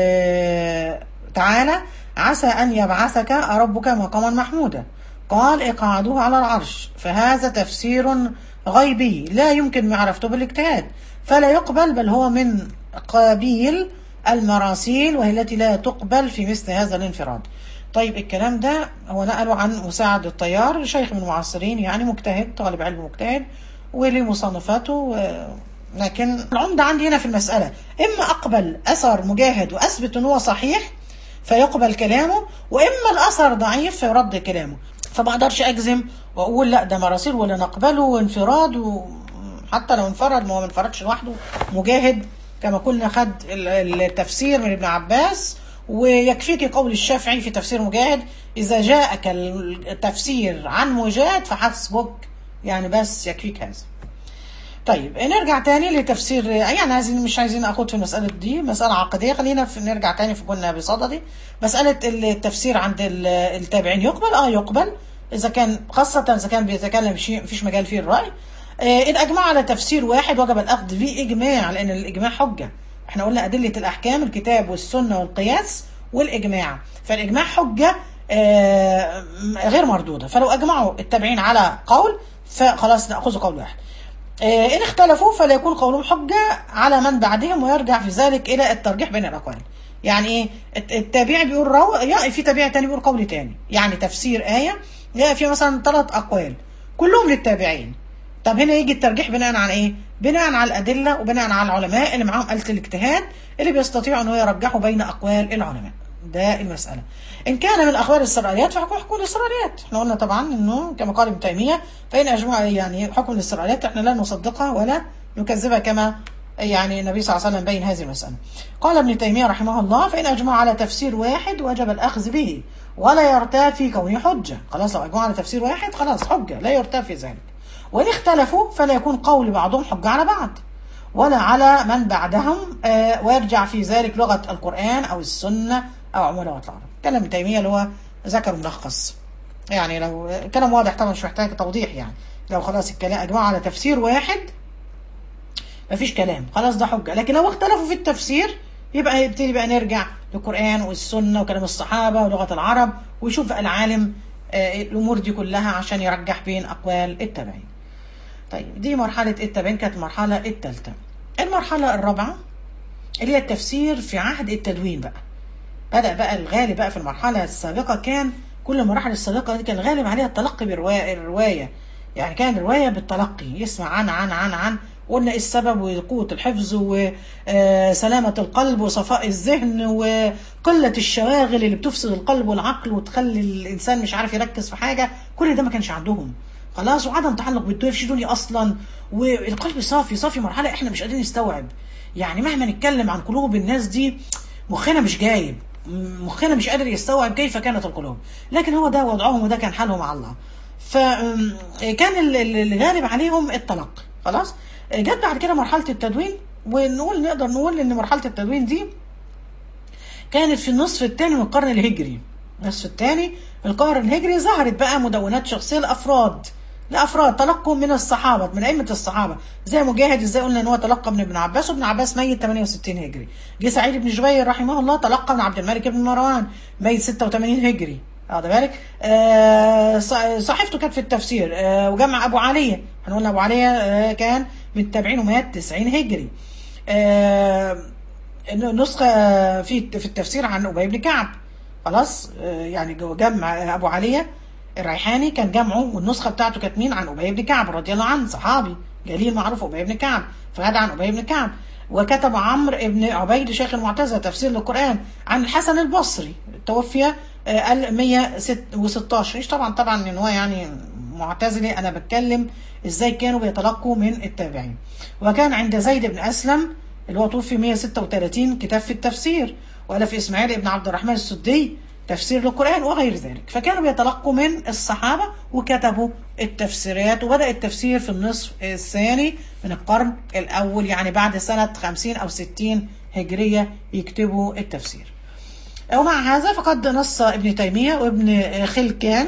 آه تعالى عسى أن يبعثك ربك مقاما محمودا قال إقعاده على العرش فهذا تفسير غيبي لا يمكن معرفته بالاجتهاد فلا يقبل بل هو من قبيل المراسيل وهي التي لا تقبل في مثل هذا الانفراد طيب الكلام ده هو نقله عن مساعد الطيار شيخ من المعاصرين يعني مجتهد طالب علم مجتهد وليه مصنفاته و... لكن العمدة عندي هنا في المسألة إما أقبل أثر مجاهد وأثبت أنه هو صحيح فيقبل كلامه واما الاثر ضعيف فيرد كلامه فما اقدرش اجزم واقول لا ده مراسيل ولا نقبله انفراد وحتى لو انفرد ما هو ما انفردش لوحده مجاهد كما قلنا خد ال- التفسير من ابن عباس ويكفيك قول الشافعي في تفسير مجاهد إذا جاءك التفسير عن مجاهد فحسبك يعني بس يكفيك هذا طيب نرجع تاني لتفسير يعني عايزين مش عايزين اخد في المسألة دي مسألة عقدية خلينا في نرجع تاني في كنا بصددي مسألة التفسير عند ال- التابعين يقبل اه يقبل اذا كان خاصة اذا كان بيتكلم شيء مفيش مجال فيه الرأي آه، إن أجمع على تفسير واحد وجب الأخذ به إجماع لأن الإجماع حجة احنا قلنا أدلة الأحكام الكتاب والسنة والقياس والإجماع فالإجماع حجة آه، غير مردودة فلو أجمعوا التابعين على قول فخلاص نأخذ قول واحد آه، إن اختلفوا فلا يكون قولهم حجة على من بعدهم ويرجع في ذلك إلى الترجيح بين الأقوال يعني إيه الت- التابعي بيقول رو يعني في تابعي تاني بيقول قول تاني يعني تفسير آية لا في مثلا ثلاث أقوال كلهم للتابعين طب هنا يجي الترجيح بناء على ايه؟ بناء على الادله وبناء على العلماء اللي معاهم آلة الاجتهاد اللي بيستطيعوا ان هو يرجحوا بين اقوال العلماء. ده المساله. ان كان من اخبار الاسرائيليات فحكم حكم الاسرائيليات، احنا قلنا طبعا انه كما قال ابن تيميه فان اجمع يعني حكم الاسرائيليات احنا لا نصدقها ولا نكذبها كما يعني النبي صلى الله عليه وسلم بين هذه المساله. قال ابن تيميه رحمه الله فان اجمع على تفسير واحد وجب الاخذ به ولا يرتاب في كونه حجه، خلاص لو اجمعوا على تفسير واحد خلاص حجه لا يرتاب في ذلك. وإن اختلفوا فلا يكون قول بعضهم حجة على بعض ولا على من بعدهم آه، ويرجع في ذلك لغة القرآن أو السنة أو عموم لغة العرب كلام ابن تيمية اللي هو ذكر ملخص يعني لو كلام واضح طبعا مش محتاج توضيح يعني لو خلاص الكلام أجمعوا على تفسير واحد مفيش كلام خلاص ده حجة لكن لو اختلفوا في التفسير يبقى يبتدي بقى نرجع للقرآن والسنة وكلام الصحابة ولغة العرب ويشوف بقى العالم آه، الأمور دي كلها عشان يرجح بين أقوال التابعين طيب دي مرحلة التابعين كانت المرحلة الثالثة المرحلة الرابعة اللي هي التفسير في عهد التدوين بقى بدأ بقى الغالب بقى في المرحلة السابقة كان كل المراحل السابقة دي كان الغالب عليها التلقي بالرواية الرواية يعني كان الرواية بالتلقي يسمع عن عن عن عن قلنا ايه السبب وقوة الحفظ وسلامة القلب وصفاء الذهن وقلة الشواغل اللي بتفسد القلب والعقل وتخلي الإنسان مش عارف يركز في حاجة كل ده ما كانش عندهم خلاص وعدم تعلق بالدنيا مفيش دنيا اصلا والقلب صافي صافي مرحله احنا مش قادرين نستوعب يعني مهما نتكلم عن قلوب الناس دي مخنا مش جايب مخنا مش قادر يستوعب كيف كانت القلوب لكن هو ده وضعهم وده كان حالهم مع الله فكان الغالب عليهم التلقي خلاص جت بعد كده مرحله التدوين ونقول نقدر نقول ان مرحله التدوين دي كانت في النصف الثاني من القرن الهجري النصف الثاني من القرن الهجري ظهرت بقى مدونات شخصيه لافراد لافراد تلقوا من الصحابه من ائمه الصحابه زي مجاهد ازاي قلنا ان هو تلقى من ابن عباس وابن عباس ميت 68 هجري جه سعيد بن جبير رحمه الله تلقى من عبد الملك بن مروان ميت 86 هجري واخد بالك آه صحيفته كانت في التفسير آه وجمع ابو علي احنا قلنا ابو علي آه كان من التابعين ومات 90 هجري آه نسخه في في التفسير عن ابي بن كعب خلاص آه يعني جمع ابو علي الريحاني كان جمعه والنسخه بتاعته كانت مين عن ابي بن كعب رضي الله عنه صحابي جليل معروف ابي بن كعب فهذا عن ابي بن كعب وكتب عمرو بن عبيد شيخ المعتزله تفسير للقران عن الحسن البصري توفي 1116 مش طبعا طبعا ان هو يعني معتزلي انا بتكلم ازاي كانوا بيتلقوا من التابعين وكان عند زيد بن اسلم اللي هو توفي 136 كتاب في التفسير والف اسماعيل بن عبد الرحمن السدي تفسير للقرآن وغير ذلك فكانوا بيتلقوا من الصحابة وكتبوا التفسيرات وبدأ التفسير في النصف الثاني من القرن الأول يعني بعد سنة 50 أو 60 هجرية يكتبوا التفسير ومع هذا فقد نص ابن تيمية وابن خلكان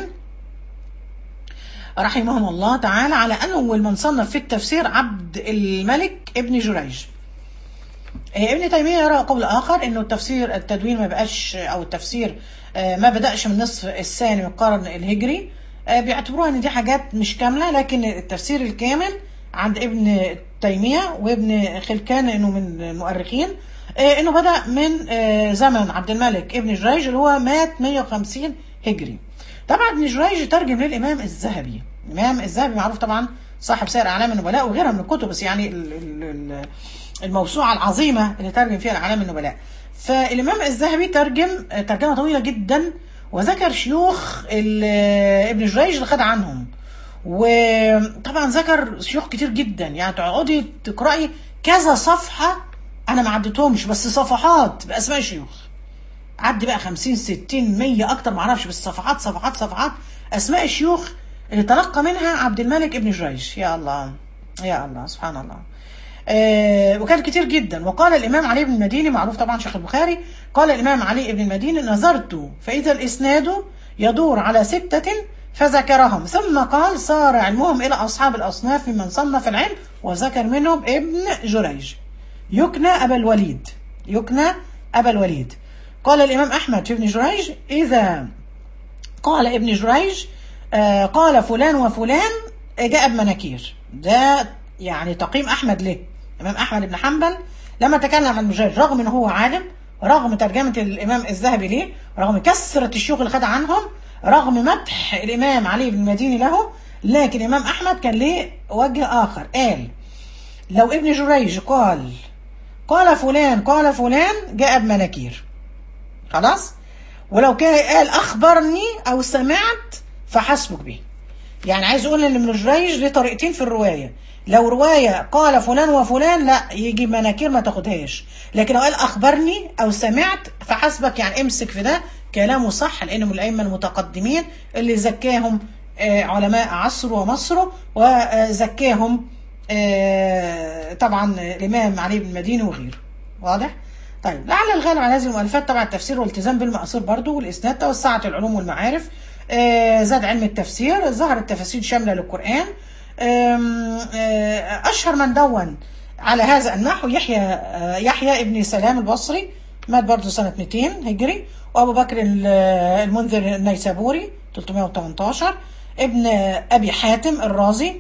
رحمهم الله تعالى على أن أول من صنف في التفسير عبد الملك ابن جريج ابن تيمية يرى قول آخر أنه التفسير التدوين ما بقاش أو التفسير ما بدأش من النصف الثاني من القرن الهجري بيعتبروها أن دي حاجات مش كاملة لكن التفسير الكامل عند ابن تيمية وابن خلكان أنه من المؤرخين أنه بدأ من زمن عبد الملك ابن جريج اللي هو مات 150 هجري طبعا ابن جريج ترجم للإمام الذهبي الإمام الذهبي معروف طبعا صاحب سير أعلام النبلاء وغيرها من الكتب بس يعني ال ال ال الموسوعة العظيمة اللي ترجم فيها الأعلام النبلاء فالإمام الذهبي ترجم ترجمة طويلة جدا وذكر شيوخ ال- ابن جريج اللي خد عنهم وطبعا ذكر شيوخ كتير جدا يعني تقعدي تقرأي كذا صفحة أنا ما عدتهمش بس صفحات بأسماء شيوخ عدي بقى 50 60 100 اكتر ما اعرفش بس صفحات صفحات صفحات اسماء الشيوخ اللي تلقى منها عبد الملك ابن جريج يا الله يا الله سبحان الله آه وكان كتير جدا وقال الامام علي بن المديني معروف طبعا شيخ البخاري قال الامام علي بن المديني نظرت فاذا الاسناد يدور على سته فذكرهم ثم قال صار علمهم الى اصحاب الاصناف ممن صنف العلم وذكر منهم ابن جريج يكنى ابا الوليد يكنى ابا الوليد قال الإمام أحمد في ابن جريج إذا قال ابن جريج آه، قال فلان وفلان جاء بمناكير ده يعني تقييم أحمد له الإمام أحمد بن حنبل لما تكلم عن ابن جريج رغم أنه هو عالم رغم ترجمة الإمام الذهبي ليه رغم كثرة الشيوخ اللي خد عنهم رغم مدح الإمام علي بن المديني له لكن الإمام أحمد كان ليه وجه آخر قال لو ابن جريج قال قال فلان قال فلان جاء بمناكير خلاص ولو كان قال اخبرني او سمعت فحسبك به يعني عايز اقول ان ابن جريج ليه طريقتين في الروايه لو روايه قال فلان وفلان لا يجي مناكير ما تاخدهاش لكن لو قال اخبرني او سمعت فحسبك يعني امسك في ده كلامه صح لانه من الائمه المتقدمين اللي زكاهم آه، علماء عصره ومصره وزكاهم آه، طبعا الامام علي بن المديني وغيره واضح طيب لعل الغالب على هذه المؤلفات طبعا التفسير والالتزام بالمأثور برضو والإسناد توسعت العلوم والمعارف آه، زاد علم التفسير ظهرت تفاسير شاملة للقرآن آم، آه، أشهر من دون على هذا النحو يحيى آه، يحيى ابن سلام البصري مات برضه سنة 200 هجري وأبو بكر ال- المنذر النيسابوري 318 ابن أبي حاتم الرازي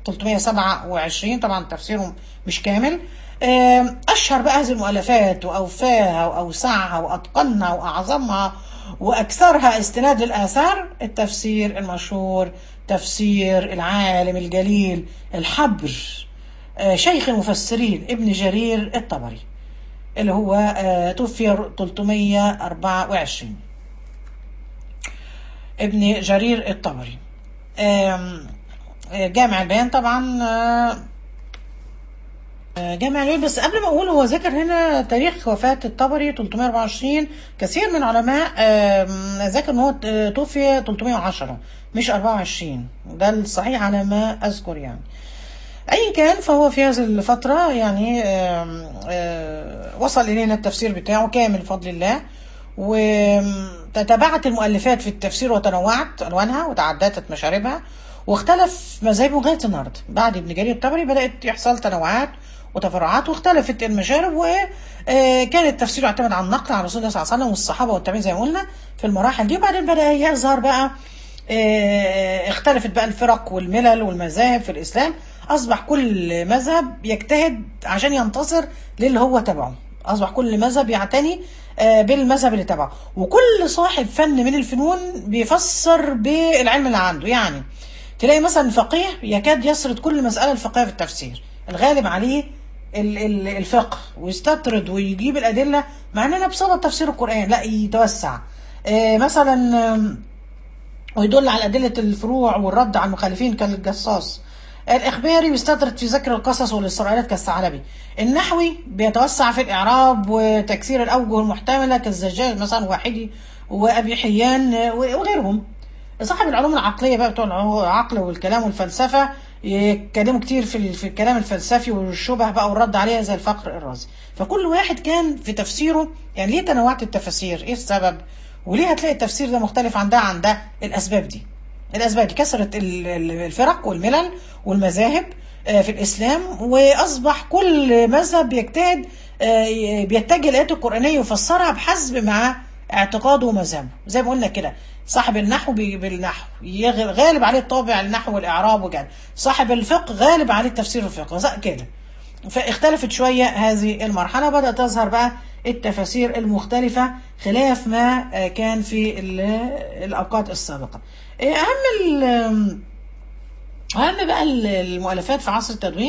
327 طبعا تفسيرهم مش كامل آم، أشهر بقى هذه المؤلفات وأوفاها وأوسعها وأتقنها وأعظمها وأكثرها استناد للآثار التفسير المشهور تفسير العالم الجليل الحبر آه، شيخ المفسرين ابن جرير الطبري اللي هو آه، توفي 324 ابن جرير الطبري آم، آه، جامع البيان طبعا آه، آه، جامع البيان بس قبل ما اقول هو ذكر هنا تاريخ وفاة الطبري 324 كثير من العلماء آم، ذكر ان هو آه، توفي 310 مش 24 ده الصحيح على ما اذكر يعني اي كان فهو في هذه الفترة يعني آم، آه، وصل الينا التفسير بتاعه كامل بفضل الله وتتابعت المؤلفات في التفسير وتنوعت الوانها وتعددت مشاربها واختلف مذاهبه لغايه النهارده بعد ابن جرير الطبري بدات يحصل تنوعات وتفرعات واختلفت المشارب وكان التفسير يعتمد على النقل عن رسول الله صلى الله عليه وسلم والصحابه والتابعين زي ما قلنا في المراحل دي وبعدين بدا يظهر بقى آه، اختلفت بقى الفرق والملل والمذاهب في الاسلام اصبح كل مذهب يجتهد عشان ينتصر للي هو تبعه اصبح كل مذهب يعتني آه، بالمذهب اللي تبعه وكل صاحب فن من الفنون بيفسر بالعلم اللي عنده يعني تلاقي مثلا فقيه يكاد يسرد كل مسألة الفقهية في التفسير الغالب عليه ال- ال- الفقه ويستطرد ويجيب الأدلة مع أننا بصدد تفسير القرآن لا يتوسع آه، مثلا آم، ويدل على أدلة الفروع والرد على المخالفين كالجصاص الإخباري بيستطرد في ذكر القصص والإسرائيلات كالثعلبي النحوي بيتوسع في الإعراب وتكسير الأوجه المحتملة كالزجاج مثلا واحدي وأبي حيان وغيرهم صاحب العلوم العقلية بقى بتوع العقل والكلام والفلسفة يتكلموا كتير في ال- في الكلام الفلسفي والشبه بقى والرد عليها زي الفقر الرازي فكل واحد كان في تفسيره يعني ليه تنوعت التفاسير ايه السبب وليه هتلاقي التفسير ده مختلف عن ده عن ده الاسباب دي الاسباب دي كثرت ال- ال- الفرق والملل والمذاهب آه، في الاسلام واصبح كل مذهب بيجتهد آه، بيتجه الايات القرانيه ويفسرها بحسب مع اعتقاده ومذهبه زي ما قلنا كده صاحب النحو بي- بالنحو يغ- غالب عليه الطابع النحو والاعراب وكده صاحب الفقه غالب عليه التفسير والفقه زي كده فاختلفت شوية هذه المرحلة بدأت تظهر بقى التفاسير المختلفة خلاف ما آه، كان في ال- الأوقات السابقة آه، أهم ال- أهم بقى ال- المؤلفات في عصر التدوين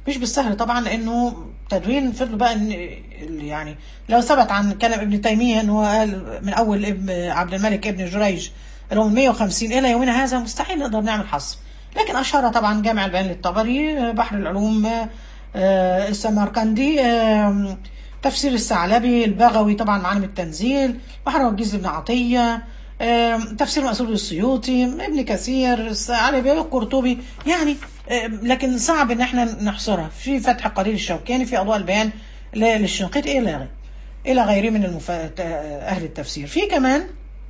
مش بالسهل طبعا لانه تدوين فضلوا بقى إن يعني لو ثبت عن كلام ابن تيميه انه قال من اول ابن عبد الملك ابن جريج اللي هو من 150 الى يومنا هذا مستحيل نقدر نعمل حصر لكن اشار طبعا جامع البيان للطبري بحر العلوم آه، السمرقندي آه، تفسير الثعلبي البغوي طبعا معالم التنزيل بحر والجيز بن عطيه آه، تفسير مأسور السيوطي ابن كثير الثعلبي القرطبي يعني آه، لكن صعب ان احنا نحصرها في فتح قليل الشوكاني في اضواء البيان ل- للشنقيطي الى غيره الى غيره من المف... اهل التفسير في كمان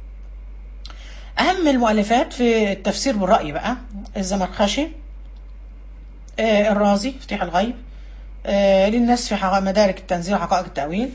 أهم المؤلفات في التفسير بالرأي بقى الزمخشري آه، الرازي فتيح الغيب آه، للناس في حقائق مدارك التنزيل وحقائق التأويل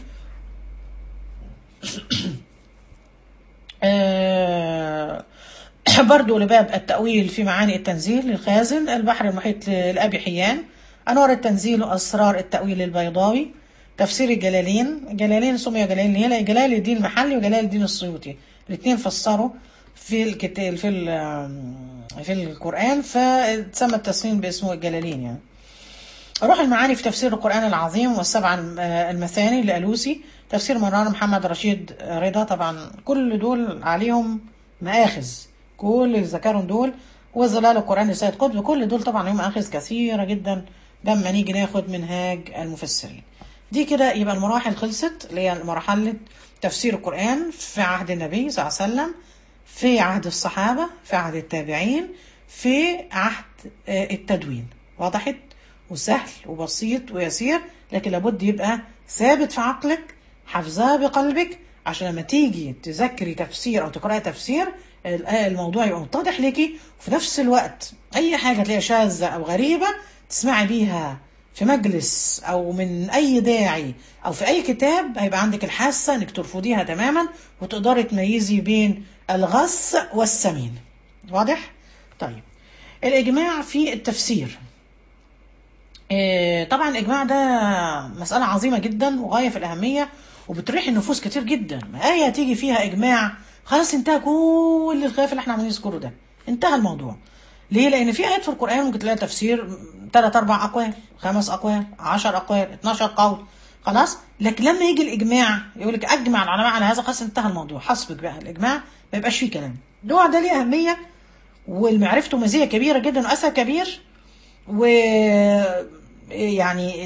آه، برضو لباب التأويل في معاني التنزيل للخازن البحر المحيط لأبي حيان أنوار التنزيل وأسرار التأويل البيضاوي تفسير الجلالين جلالين سمي جلالين ليه؟ لأن جلال الدين المحلي وجلال الدين السيوطي الاثنين فسروا في الكتاب في ال- في القرآن فتسمى التسمين باسمه الجلالين يعني روح المعاني في تفسير القرآن العظيم والسبع الم- المثاني لألوسي تفسير مرار محمد رشيد رضا طبعا كل دول عليهم مآخذ كل اللي ذكرهم دول وظلال القرآن لسيد قطب كل دول طبعا لهم مآخذ كثيرة جدا لما نيجي ناخد منهاج المفسرين دي كده يبقى المراحل خلصت اللي هي مرحلة تفسير القرآن في عهد النبي صلى الله عليه وسلم في عهد الصحابة في عهد التابعين في عهد آه، التدوين وضحت وسهل وبسيط ويسير لكن لابد يبقى ثابت في عقلك حافظاه بقلبك عشان لما تيجي تذكري تفسير او تقراي تفسير ال- الموضوع يبقى متضح ليكي وفي نفس الوقت اي حاجه تلاقيها شاذه او غريبه تسمعي بيها في مجلس او من اي داعي او في اي كتاب هيبقى عندك الحاسه انك ترفضيها تماما وتقدري تميزي بين الغث والسمين واضح طيب الاجماع في التفسير آه، طبعا الاجماع ده مساله عظيمه جدا وغايه في الاهميه وبتريح النفوس كتير جدا ايه تيجي فيها اجماع خلاص انتهى كل الخلاف اللي احنا عمالين نذكره ده انتهى الموضوع ليه لان في ايات في القران ممكن تلاقي تفسير ثلاث اربع اقوال خمس اقوال 10 اقوال 12 قول خلاص لكن لما يجي الاجماع يقول لك اجمع العلماء على هذا خلاص انتهى الموضوع حسبك بقى الاجماع ما يبقاش فيه كلام النوع ده ليه اهميه والمعرفته مزيه كبيره جدا واثر كبير و يعني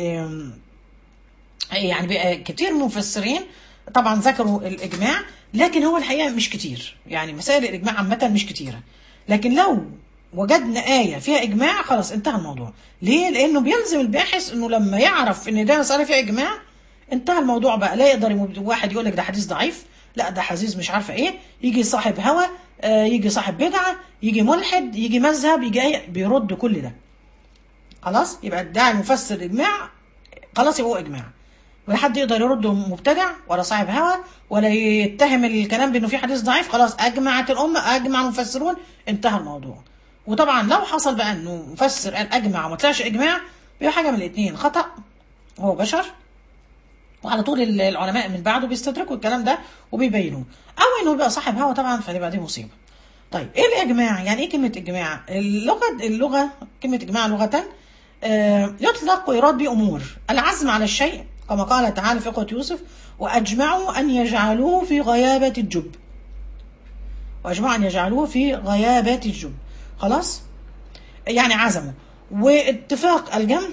يعني بقى كتير من المفسرين طبعا ذكروا الاجماع لكن هو الحقيقه مش كتير يعني مسائل الاجماع عامه مش كتيره لكن لو وجدنا آية فيها إجماع خلاص انتهى الموضوع ليه؟ لأنه بيلزم الباحث إنه لما يعرف إن ده مسألة فيها إجماع انتهى الموضوع بقى لا يقدر يم- واحد يقول لك ده حديث ضعيف لا ده حديث مش عارفة إيه يجي صاحب هوى آه، يجي صاحب بدعة يجي ملحد يجي مذهب يجي أي بيرد كل ده خلاص يبقى ادعي المفسر اجماع خلاص يبقى هو اجماع ولا حد يقدر يرده مبتدع ولا صاحب هوى ولا يتهم الكلام بانه في حديث ضعيف خلاص اجمعت الامه اجمع المفسرون انتهى الموضوع وطبعا لو حصل بقى انه مفسر قال اجمع وما طلعش اجماع بيبقى حاجه من الاثنين خطا هو بشر وعلى طول ال- العلماء من بعده بيستدركوا الكلام ده وبيبينوه او انه يبقى صاحب هوى طبعا فتبقى دي مصيبه طيب ايه الاجماع يعني ايه كلمه اجماع اللغه اللغه كلمه اجماع لغه آه، يطلق ويراد به امور العزم على الشيء كما قال تعالى في اخوه يوسف واجمعوا ان يجعلوه في غيابه الجب واجمعوا ان يجعلوه في غيابه الجب خلاص يعني عزموا واتفاق الجمع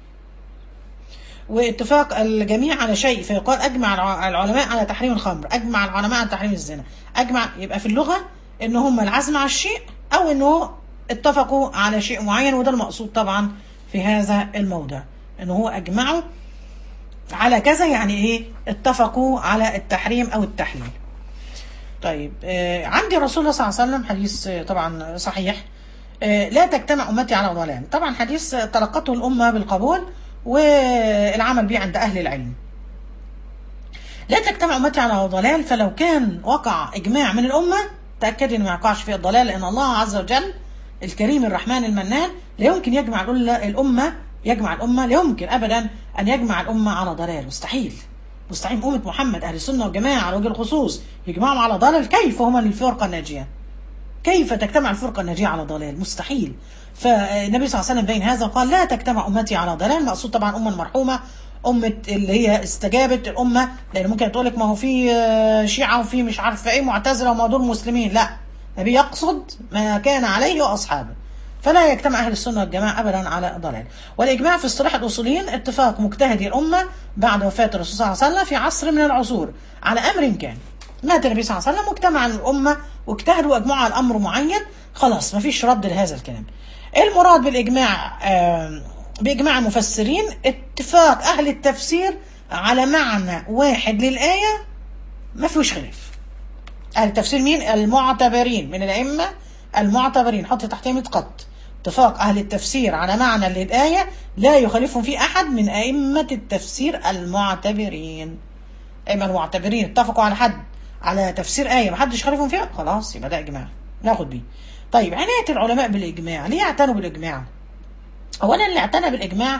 واتفاق الجميع على شيء فيقال اجمع الع- العلماء على تحريم الخمر اجمع العلماء على تحريم الزنا اجمع يبقى في اللغه ان هم العزم على الشيء او انه اتفقوا على شيء معين وده المقصود طبعا في هذا الموضع ان هو اجمعوا على كذا يعني ايه اتفقوا على التحريم او التحليل طيب آه عندي رسول الله صلى الله عليه وسلم حديث آه طبعا صحيح آه لا تجتمع امتي على ضلال طبعا حديث آه، تلقته الامه بالقبول والعمل به عند اهل العلم لا تجتمع امتي على ضلال فلو كان وقع اجماع من الامه تاكد ان ما يقعش فيه الضلال لان الله عز وجل الكريم الرحمن المنان لا يمكن يجمع الأل- الامه يجمع الامه لا يمكن ابدا ان يجمع الامه على ضلال مستحيل مستحيل امه محمد اهل السنه والجماعه على وجه الخصوص يجمعهم على ضلال كيف هم الفرقه الناجيه كيف تجتمع الفرقة الناجية على ضلال مستحيل فالنبي صلى الله عليه وسلم بين هذا قال لا تجتمع أمتي على ضلال المقصود طبعا أمة المرحومة أمة اللي هي استجابت الأمة لأن ممكن تقول لك ما هو في آه، شيعة وفي مش عارفة إيه معتزلة وما دول مسلمين لا النبي يقصد ما كان عليه وأصحابه فلا يجتمع أهل السنة والجماعة أبدا على ضلال والإجماع في اصطلاح الأصوليين اتفاق مجتهدي الأمة بعد وفاة الرسول صلى الله عليه وسلم في عصر من العصور على أمر كان مات النبي صلى الله عليه وسلم واجتمع الأمة واجتهدوا واجمعوا على أمر معين خلاص ما فيش رد لهذا الكلام المراد بالإجماع آه، بإجماع المفسرين اتفاق أهل التفسير على معنى واحد للآية ما فيهوش خلاف أهل التفسير مين المعتبرين من الأئمة المعتبرين حط تحتها 100 خط اتفاق أهل التفسير على معنى للآية لا يخالفهم فيه أحد من أئمة التفسير المعتبرين أئمة المعتبرين اتفقوا على حد على تفسير آية محدش خالفهم فيها خلاص يبقى ده إجماع ناخد بيه طيب عناية العلماء بالإجماع ليه اعتنوا بالإجماع أولا اللي اعتنى بالإجماع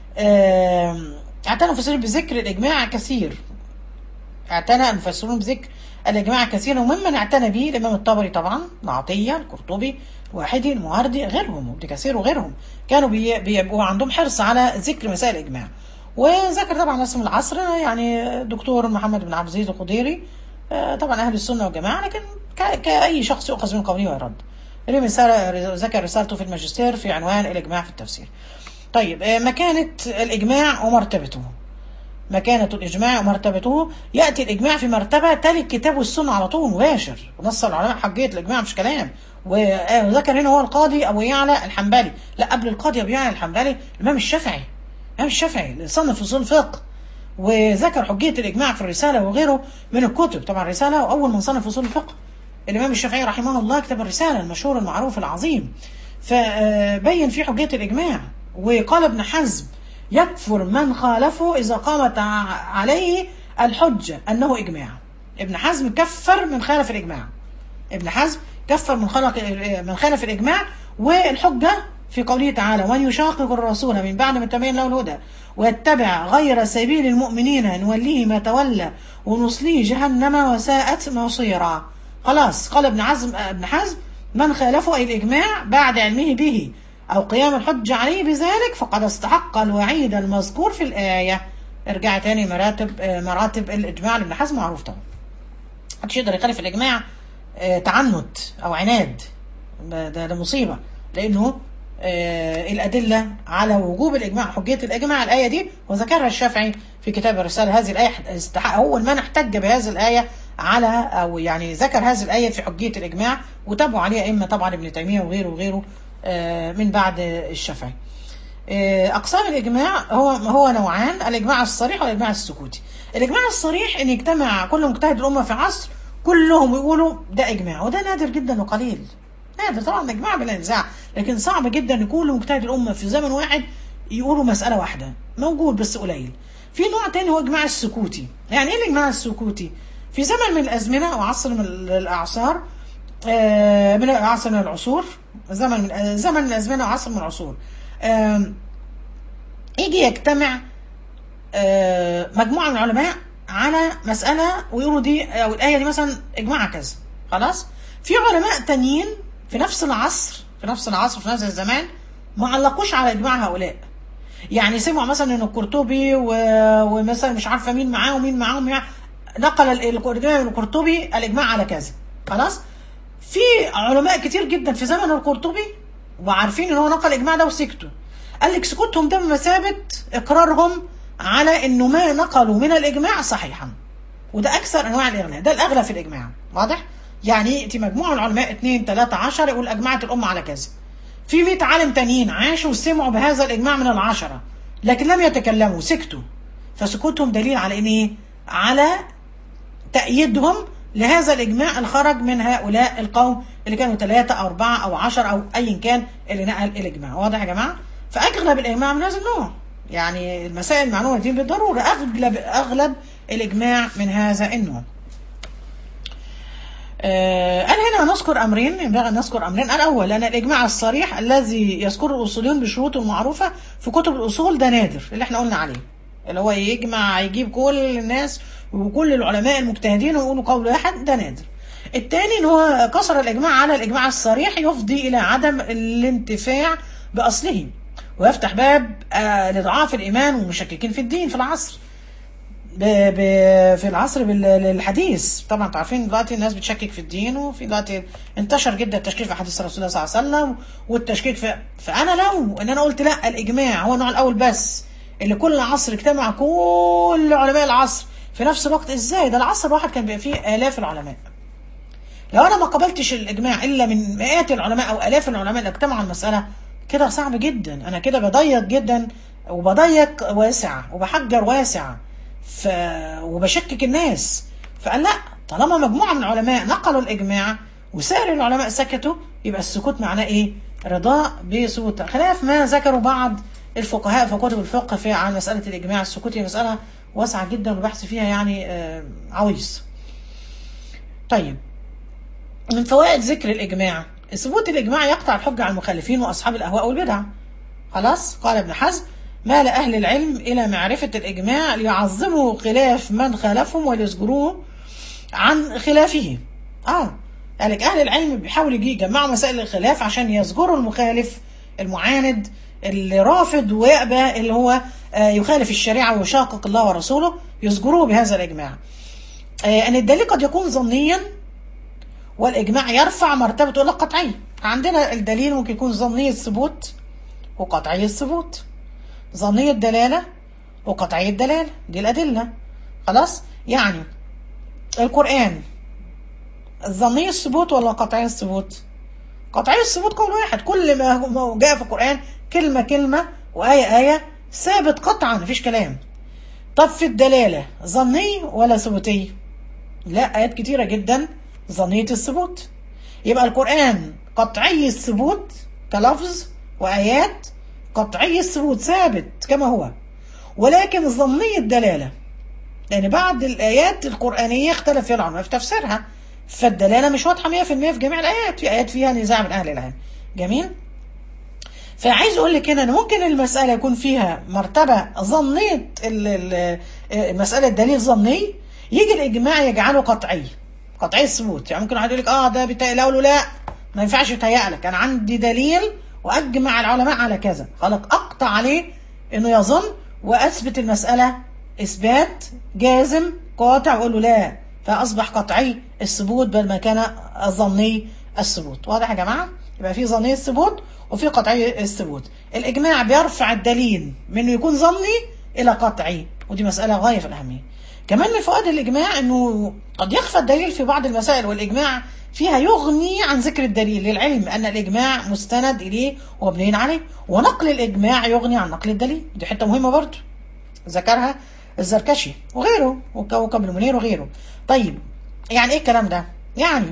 آم، اعتنوا المفسرين بذكر الإجماع كثير اعتنى المفسرون بذكر الإجماع كثير وممن اعتنى به الإمام الطبري طبعا العطية القرطبي واحدي المعاردي غيرهم وابن كثير وغيرهم كانوا بي- بيبقوا عندهم حرص على ذكر مسائل الإجماع وذكر طبعا ناس من العصر يعني دكتور محمد بن عبد العزيز القديري آه، طبعا أهل السنة والجماعة لكن ك- كأي شخص يؤخذ من قوله ويرد اللي رسالة ذكر رسالته في الماجستير في عنوان الإجماع في التفسير طيب آه، مكانة الإجماع ومرتبته مكانة الإجماع ومرتبته يأتي الإجماع في مرتبة تلي الكتاب والسنة على طول مباشر ونص العلماء حجية الإجماع مش كلام وذكر هنا هو القاضي أبو يعلى الحنبلي لا قبل القاضي أبو يعلى الحنبلي الإمام الشافعي الإمام الشافعي اللي صنف أصول الفقه وذكر حجية الإجماع في الرسالة وغيره من الكتب طبعا الرسالة أول من صنف أصول الفقه الإمام الشافعي رحمه الله كتب الرسالة المشهور المعروف العظيم فبين فيه حجية الإجماع وقال ابن حزم يكفر من خالفه إذا قامت ع- عليه الحجة أنه إجماع ابن حزم كفر من خالف الإجماع ابن حزم كفر من خلق من خالف الإجماع والحجة في قوله تعالى ومن يشاقق الرسول من بعد ما تبين له الهدى ويتبع غير سبيل المؤمنين نوليه ما تولى ونصليه جهنم وساءت مصيرا خلاص قال ابن حزم ابن حزم من خالفه أي الإجماع بعد علمه به أو قيام الحجة عليه بذلك فقد استحق الوعيد المذكور في الآية ارجع تاني مراتب آه، مراتب الإجماع لابن حزم معروف طبعا محدش يقدر يخالف الإجماع آه، تعنت أو عناد ده, ده, ده مصيبة لأنه آه، الأدلة على وجوب الإجماع حجية الإجماع الآية دي وذكرها الشافعي في كتاب الرسالة هذه الآية استحق أول من احتج بهذه الآية على أو يعني ذكر هذه الآية في حجية الإجماع وتابعوا عليها إما طبعا ابن تيمية وغيره وغيره آه، من بعد الشافعي آه، أقسام الإجماع هو هو نوعان الإجماع الصريح والإجماع السكوتي الإجماع الصريح إن يجتمع كل مجتهد الأمة في عصر كلهم يقولوا ده إجماع وده نادر جدا وقليل نادر طبعا إجماع بلا نزاع لكن صعب جدا ان كل مجتهد الأمة في زمن واحد يقولوا مسألة واحدة موجود بس قليل في نوع تاني هو إجماع السكوتي يعني إيه الإجماع السكوتي في زمن من الأزمنة أو عصر من الأعصار آه، من عصر من العصور زمن من آه، زمن من الأزمنة وعصر من العصور آم، يجي يجتمع آه، مجموعة من العلماء على مسألة ويقولوا دي أو الآية دي مثلا إجماع كذا خلاص في علماء تانيين في نفس العصر في نفس العصر في نفس الزمان ما علقوش على إجماع هؤلاء يعني سمعوا مثلا ان القرطبي و... ومثلا مش عارفه مين معاه ومين معاه ومين معاه. نقل ال- الإجماع من القرطبي الاجماع على كذا خلاص في علماء كتير جدا في زمن القرطبي وعارفين ان هو نقل الاجماع ده وسكتوا قال لك سكوتهم ده بمثابه اقرارهم على انه ما نقلوا من الاجماع صحيحا وده اكثر انواع الاغلاء ده الاغلى في الاجماع واضح يعني ياتي مجموعه من العلماء 2 3 10 يقول اجمعت الامه على كذا في 100 عالم تانيين عاشوا وسمعوا بهذا الاجماع من العشره لكن لم يتكلموا سكتوا فسكوتهم دليل على ان ايه على تأييدهم لهذا الإجماع الخرج من هؤلاء القوم اللي كانوا ثلاثة أو أربعة أو عشر أو أيا كان اللي نقل الإجماع واضح يا جماعة فأغلب الإجماع من هذا النوع يعني المسائل المعلومة دي بالضرورة أغلب أغلب الإجماع من هذا النوع آه، أنا هنا نذكر أمرين ينبغي أن نذكر أمرين الأول أن الإجماع الصريح الذي يذكره الأصوليون بشروطه المعروفة في كتب الأصول ده نادر اللي احنا قلنا عليه اللي هو يجمع يجيب كل الناس وكل العلماء المجتهدين ويقولوا قول واحد ده نادر الثاني ان هو كسر الاجماع على الاجماع الصريح يفضي الى عدم الانتفاع باصله ويفتح باب آه لضعاف الايمان والمشككين في الدين في العصر ب... ب... في العصر بال- الحديث طبعا انتوا عارفين دلوقتي الناس بتشكك في الدين وفي دلوقتي انتشر جدا التشكيك في حديث رسول الله صلى الله عليه وسلم والتشكيك في فانا لو ان انا قلت لا الاجماع هو النوع الاول بس اللي كل عصر اجتمع كل علماء العصر في نفس الوقت ازاي ده العصر الواحد كان بيبقى فيه الاف العلماء لو انا ما قبلتش الاجماع الا من مئات العلماء او الاف العلماء اللي اجتمعوا على المساله كده صعب جدا انا كده بضيق جدا وبضيق واسع وبحجر واسع ف... وبشكك الناس فقال لا طالما مجموعه من العلماء نقلوا الاجماع وسائر العلماء سكتوا يبقى السكوت معناه ايه؟ رضاء بثبوت خلاف ما ذكروا بعض الفقهاء في كتب الفقه في عن مساله الاجماع السكوت هي مساله واسعه جدا والبحث فيها يعني آه، عويص. طيب من فوائد ذكر الإجماع ثبوت الإجماع يقطع الحجة على المخالفين وأصحاب الأهواء والبدع خلاص قال ابن حزم مال أهل العلم إلى معرفة الإجماع ليعظموا خلاف من خالفهم وليزجروه عن خلافه آه قالك أهل العلم بيحاولوا يجي يجمعوا مسائل الخلاف عشان يزجروا المخالف المعاند اللي رافض ويأبى اللي هو آه، يخالف الشريعة ويشاقق الله ورسوله يزجروه بهذا الإجماع آه، أن الدليل قد يكون ظنيا والإجماع يرفع مرتبة يقول لك قطعي عندنا الدليل ممكن يكون ظني الثبوت وقطعي الثبوت ظني الدلالة وقطعي الدلالة دي الأدلة خلاص يعني القرآن ظني الثبوت ولا قطعي الثبوت قطعي الثبوت قول واحد كل ما ما جاء في القرآن كلمة كلمة وآية آية ثابت قطعا مفيش كلام طب في الدلالة ظني ولا ثبوتي لا آيات كتيرة جدا ظنية الثبوت يبقى القرآن قطعي الثبوت كلفظ وآيات قطعي الثبوت ثابت كما هو ولكن ظني الدلالة لأن بعض الآيات القرآنية اختلف فيها العلماء في تفسيرها فالدلالة مش واضحة 100% في جميع الآيات في آيات فيها نزاع من أهل العلم جميل فعايز اقول لك هنا ان ممكن المساله يكون فيها مرتبه ظنيه ال- ال- المساله الدليل ظني يجي الاجماع يجعله قطعي قطعي الثبوت يعني ممكن واحد يقول لك اه ده بيتهيأ اقول له لا ما ينفعش يتهيأ لك انا عندي دليل واجمع العلماء على كذا خلاص اقطع عليه انه يظن واثبت المساله اثبات جازم قاطع واقول له لا فاصبح قطعي الثبوت بدل ما كان ظني الثبوت واضح يا جماعه يبقى في ظني الثبوت وفي قطعي الثبوت الاجماع بيرفع الدليل من انه يكون ظني الى قطعي ودي مساله غايه في الاهميه كمان من فوائد الاجماع انه قد يخفى الدليل في بعض المسائل والاجماع فيها يغني عن ذكر الدليل للعلم ان الاجماع مستند اليه ومبني عليه ونقل الاجماع يغني عن نقل الدليل دي حته مهمه برضه ذكرها الزركشي وغيره وكوكب المنير وغيره طيب يعني ايه الكلام ده يعني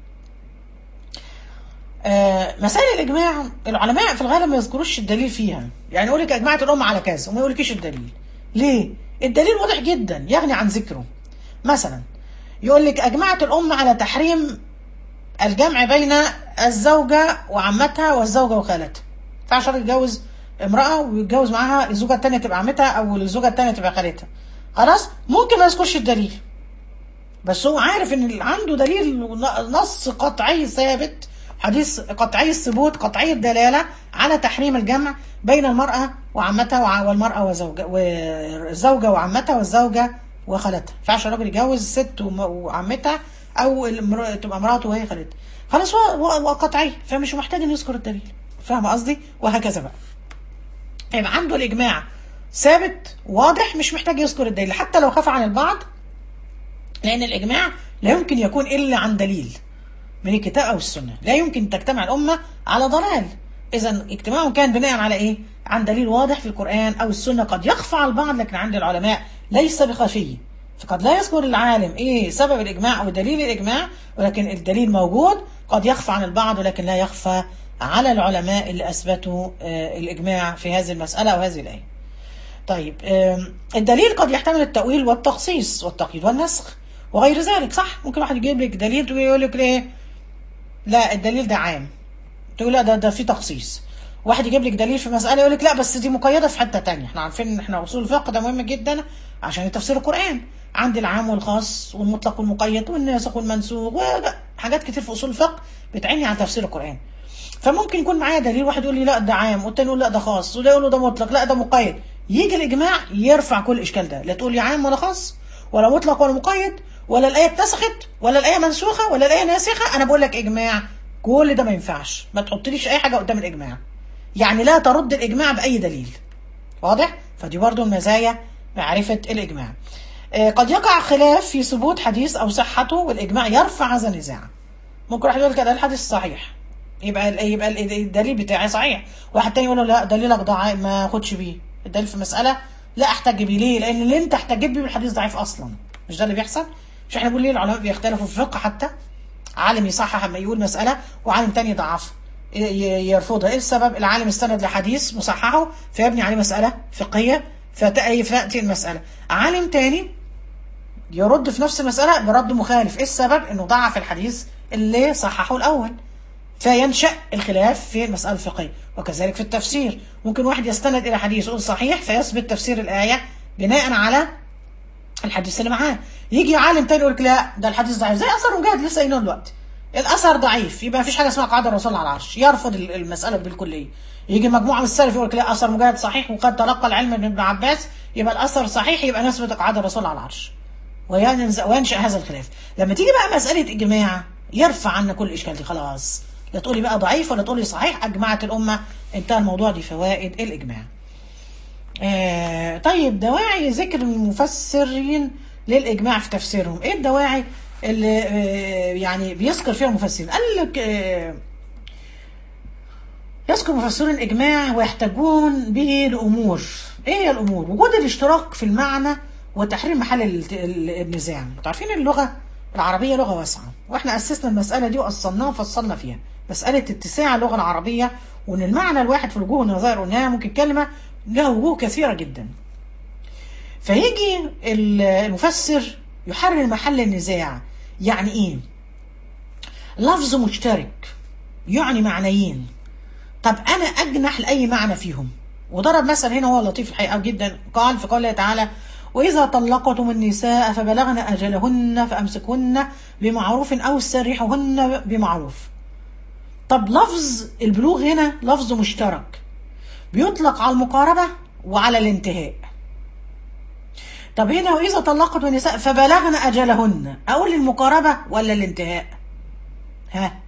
آه، مسائل الاجماع العلماء في الغالب ما يذكروش الدليل فيها يعني يقول لك اجمعت الامه على كذا وما يقولكيش الدليل ليه الدليل واضح جدا يغني عن ذكره مثلا يقول لك اجمعت الامه على تحريم الجمع بين الزوجه وعمتها والزوجه وخالتها ما ينفعش راجل يتجوز امراه ويتجوز معاها الزوجه الثانيه تبقى عمتها او الزوجه الثانيه تبقى خالتها خلاص ممكن ما يذكرش الدليل بس هو عارف ان اللي عنده دليل نص قطعي ثابت حديث قطعي الثبوت قطعي الدلاله على تحريم الجمع بين المراه وعمتها وع- والمراه وزوجة والزوجه وعمتها والزوجه وخالتها ما ينفعش راجل يتجوز ست وم- وعمتها او المرأة تبقى مراته وهي خالتها خلاص هو هو هو قطعي فمش محتاج انه يذكر الدليل فاهم قصدي وهكذا بقى يبقى عنده الاجماع ثابت واضح مش محتاج يذكر الدليل حتى لو خاف عن البعض لأن الإجماع لا يمكن يكون إلا عن دليل من الكتاب أو السنة لا يمكن تجتمع الأمة على ضلال إذا اجتماعهم كان بناء على إيه؟ عن دليل واضح في القرآن أو السنة قد يخفى على البعض لكن عند العلماء ليس بخفي فقد لا يذكر العالم إيه سبب الإجماع أو دليل الإجماع ولكن الدليل موجود قد يخفى عن البعض ولكن لا يخفى على العلماء اللي أثبتوا آه، الإجماع في هذه المسألة أو هذه الآية طيب آم، الدليل قد يحتمل التأويل والتخصيص والتقييد والنسخ وغير ذلك صح ممكن واحد يجيب لك دليل ويقول لك ليه لا الدليل ده عام تقول لا ده ده في تخصيص واحد يجيب لك دليل في مسألة يقول لك لا بس دي مقيدة في حتة تانية احنا عارفين ان احنا اصول الفقه ده مهم جدا عشان تفسير القرآن عندي العام والخاص والمطلق والمقيد والناسخ والمنسوخ و... حاجات كتير في اصول الفقه بتعني على تفسير القران فممكن يكون معايا دليل واحد يقول لي لا ده عام والتاني يقول لا ده خاص وده يقول له ده مطلق لا ده مقيد يجي الاجماع يرفع كل الاشكال ده لا تقول لي عام ولا خاص ولا مطلق ولا مقيد ولا الايه اتسخت ولا الايه منسوخه ولا الايه ناسخه انا بقول لك اجماع كل ده ما ينفعش ما تحطليش اي حاجه قدام الاجماع يعني لا ترد الاجماع باي دليل واضح فدي برضو مزايا معرفه الاجماع آه، قد يقع خلاف في ثبوت حديث او صحته والاجماع يرفع هذا النزاع ممكن واحد يقول كده الحديث صحيح يبقى ال- يبقى ال- الدليل بتاعي صحيح واحد تاني يقول له لا دليلك ضعيف ما اخدش بيه الدليل في مساله لا احتج بيه ليه لان اللي انت احتجيت بيه بالحديث ضعيف اصلا مش ده اللي بيحصل مش احنا بنقول ليه العلماء بيختلفوا في الفقه حتى عالم يصحح لما يقول مساله وعالم تاني يضعفها ي- ي- يرفضها ايه السبب العالم استند لحديث مصححه فيبني عليه مساله فقهيه فتأتي فأتي المساله عالم تاني يرد في نفس المسألة برد مخالف ايه السبب انه ضعف الحديث اللي صححه الاول فينشأ الخلاف في المسألة الفقهية وكذلك في التفسير ممكن واحد يستند الى حديث يقول صحيح فيثبت تفسير الآية بناء على الحديث اللي معاه يجي عالم تاني يقول لك لا ده الحديث ضعيف زي اثر مجاهد لسه قايلينه دلوقتي الاثر ضعيف يبقى مفيش حاجه اسمها قاعده الرسول على العرش يرفض ال- المساله بالكليه يجي مجموعه من السلف يقول لك لا اثر مجاهد صحيح وقد تلقى العلم من ابن عباس يبقى الاثر صحيح يبقى نثبت قاعده الرسول على العرش وينز- وينشا هذا الخلاف لما تيجي بقى مساله اجماع يرفع عنا كل الاشكال دي خلاص لا تقولي بقى ضعيف ولا تقولي صحيح اجمعت الامه انتهى الموضوع دي فوائد الاجماع آه طيب دواعي ذكر المفسرين للإجماع في تفسيرهم إيه الدواعي اللي آه يعني بيذكر فيها المفسرين قال لك آه يذكر المفسرون الإجماع ويحتاجون به لأمور إيه هي الأمور وجود الاشتراك في المعنى وتحرير محل ال- ال- النزاع انتوا عارفين اللغة العربية لغة واسعة واحنا أسسنا المسألة دي وأصلناها وفصلنا فيها مسألة اتساع اللغة العربية وإن المعنى الواحد في الوجوه والنظائر قلناها ممكن كلمة لها وجوه كثيرة جدا فيجي ال- المفسر يحرر محل النزاع يعني ايه لفظ مشترك يعني معنيين طب انا اجنح لاي معنى فيهم وضرب مثل هنا هو لطيف الحقيقه جدا قال في قوله تعالى واذا طلقتم النساء فبلغن اجلهن فامسكهن بمعروف او سرحهن بمعروف طب لفظ البلوغ هنا لفظ مشترك بيطلق على المقاربه وعلى الانتهاء طب هنا وإذا طلقت النساء فبلغن أجلهن أقول المقاربة ولا الانتهاء ها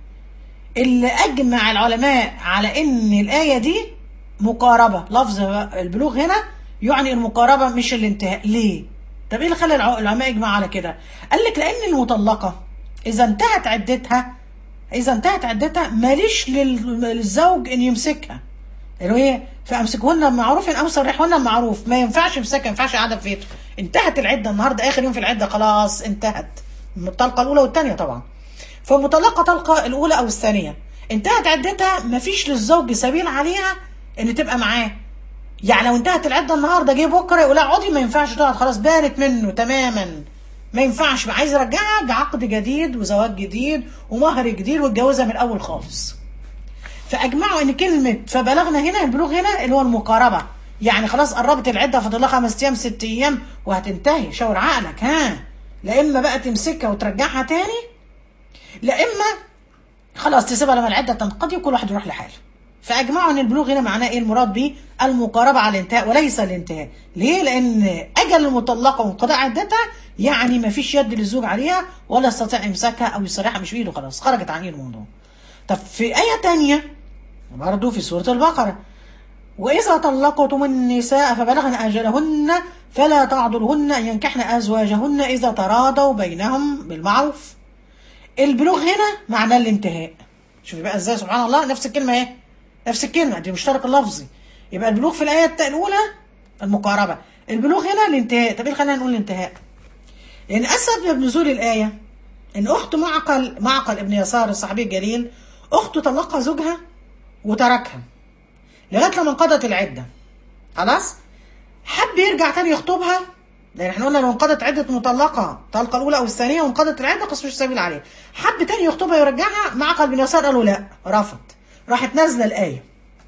اللي أجمع العلماء على إن الآية دي مقاربة لفظ البلوغ هنا يعني المقاربة مش الانتهاء ليه طب إيه اللي خلى الع- العلماء يجمعوا على كده قال لك لأن المطلقة إذا انتهت عدتها إذا انتهت عدتها ماليش لل- للزوج إن يمسكها اللي هي فامسكوهن بمعروف او سرحوهن بمعروف ما ينفعش يمسكها ما ينفعش قاعده في بيته انتهت العده النهارده اخر يوم في العده خلاص انتهت الطلقه الاولى والثانيه طبعا فمطلقه طلقه الاولى او الثانيه انتهت عدتها ما فيش للزوج سبيل عليها ان تبقى معاه يعني لو انتهت العده النهارده جه بكره يقول لها اقعدي ما ينفعش تقعد خلاص بانت منه تماما ما ينفعش بقى عايز يرجعها بعقد جديد وزواج جديد ومهر جديد ويتجوزها من الاول خالص فاجمعوا ان كلمه فبلغنا هنا البلوغ هنا اللي هو المقاربه يعني خلاص قربت العده فاضل لها خمس ايام ست ايام وهتنتهي شاور عقلك ها لا اما بقى تمسكها وترجعها تاني لا اما خلاص تسيبها لما العده تنقضي وكل واحد يروح لحاله فاجمعوا ان البلوغ هنا معناه ايه المراد به المقاربه على الانتهاء وليس الانتهاء ليه لان اجل المطلقه وانقضاء عدتها يعني ما فيش يد للزوج عليها ولا يستطيع امساكها او يصرحها مش بايده خلاص خرجت عن ايد الموضوع طب في ايه تانية برضه في سوره البقره وإذا طلقتم النساء فبلغن أجلهن فلا تعضلهن أن ينكحن أزواجهن إذا تراضوا بينهم بالمعروف البلوغ هنا معناه الانتهاء شوفي بقى ازاي سبحان الله نفس الكلمة ايه نفس الكلمة دي مشترك اللفظي يبقى البلوغ في الآية الأولى المقاربة البلوغ هنا الانتهاء طب ايه اللي خلينا نقول الانتهاء لأن أسبب نزول الآية إن أخت معقل معقل ابن يسار الصحابي الجليل أخته طلقها زوجها وتركها لغايه لما انقضت العده خلاص حب يرجع تاني يخطبها لان احنا قلنا لو انقضت عده مطلقه الطلقه الاولى او الثانيه وانقضت العده قص مش سبيل عليه حب تاني يخطبها يرجعها معقل بن يسار قالوا لا رفض راحت نازله الايه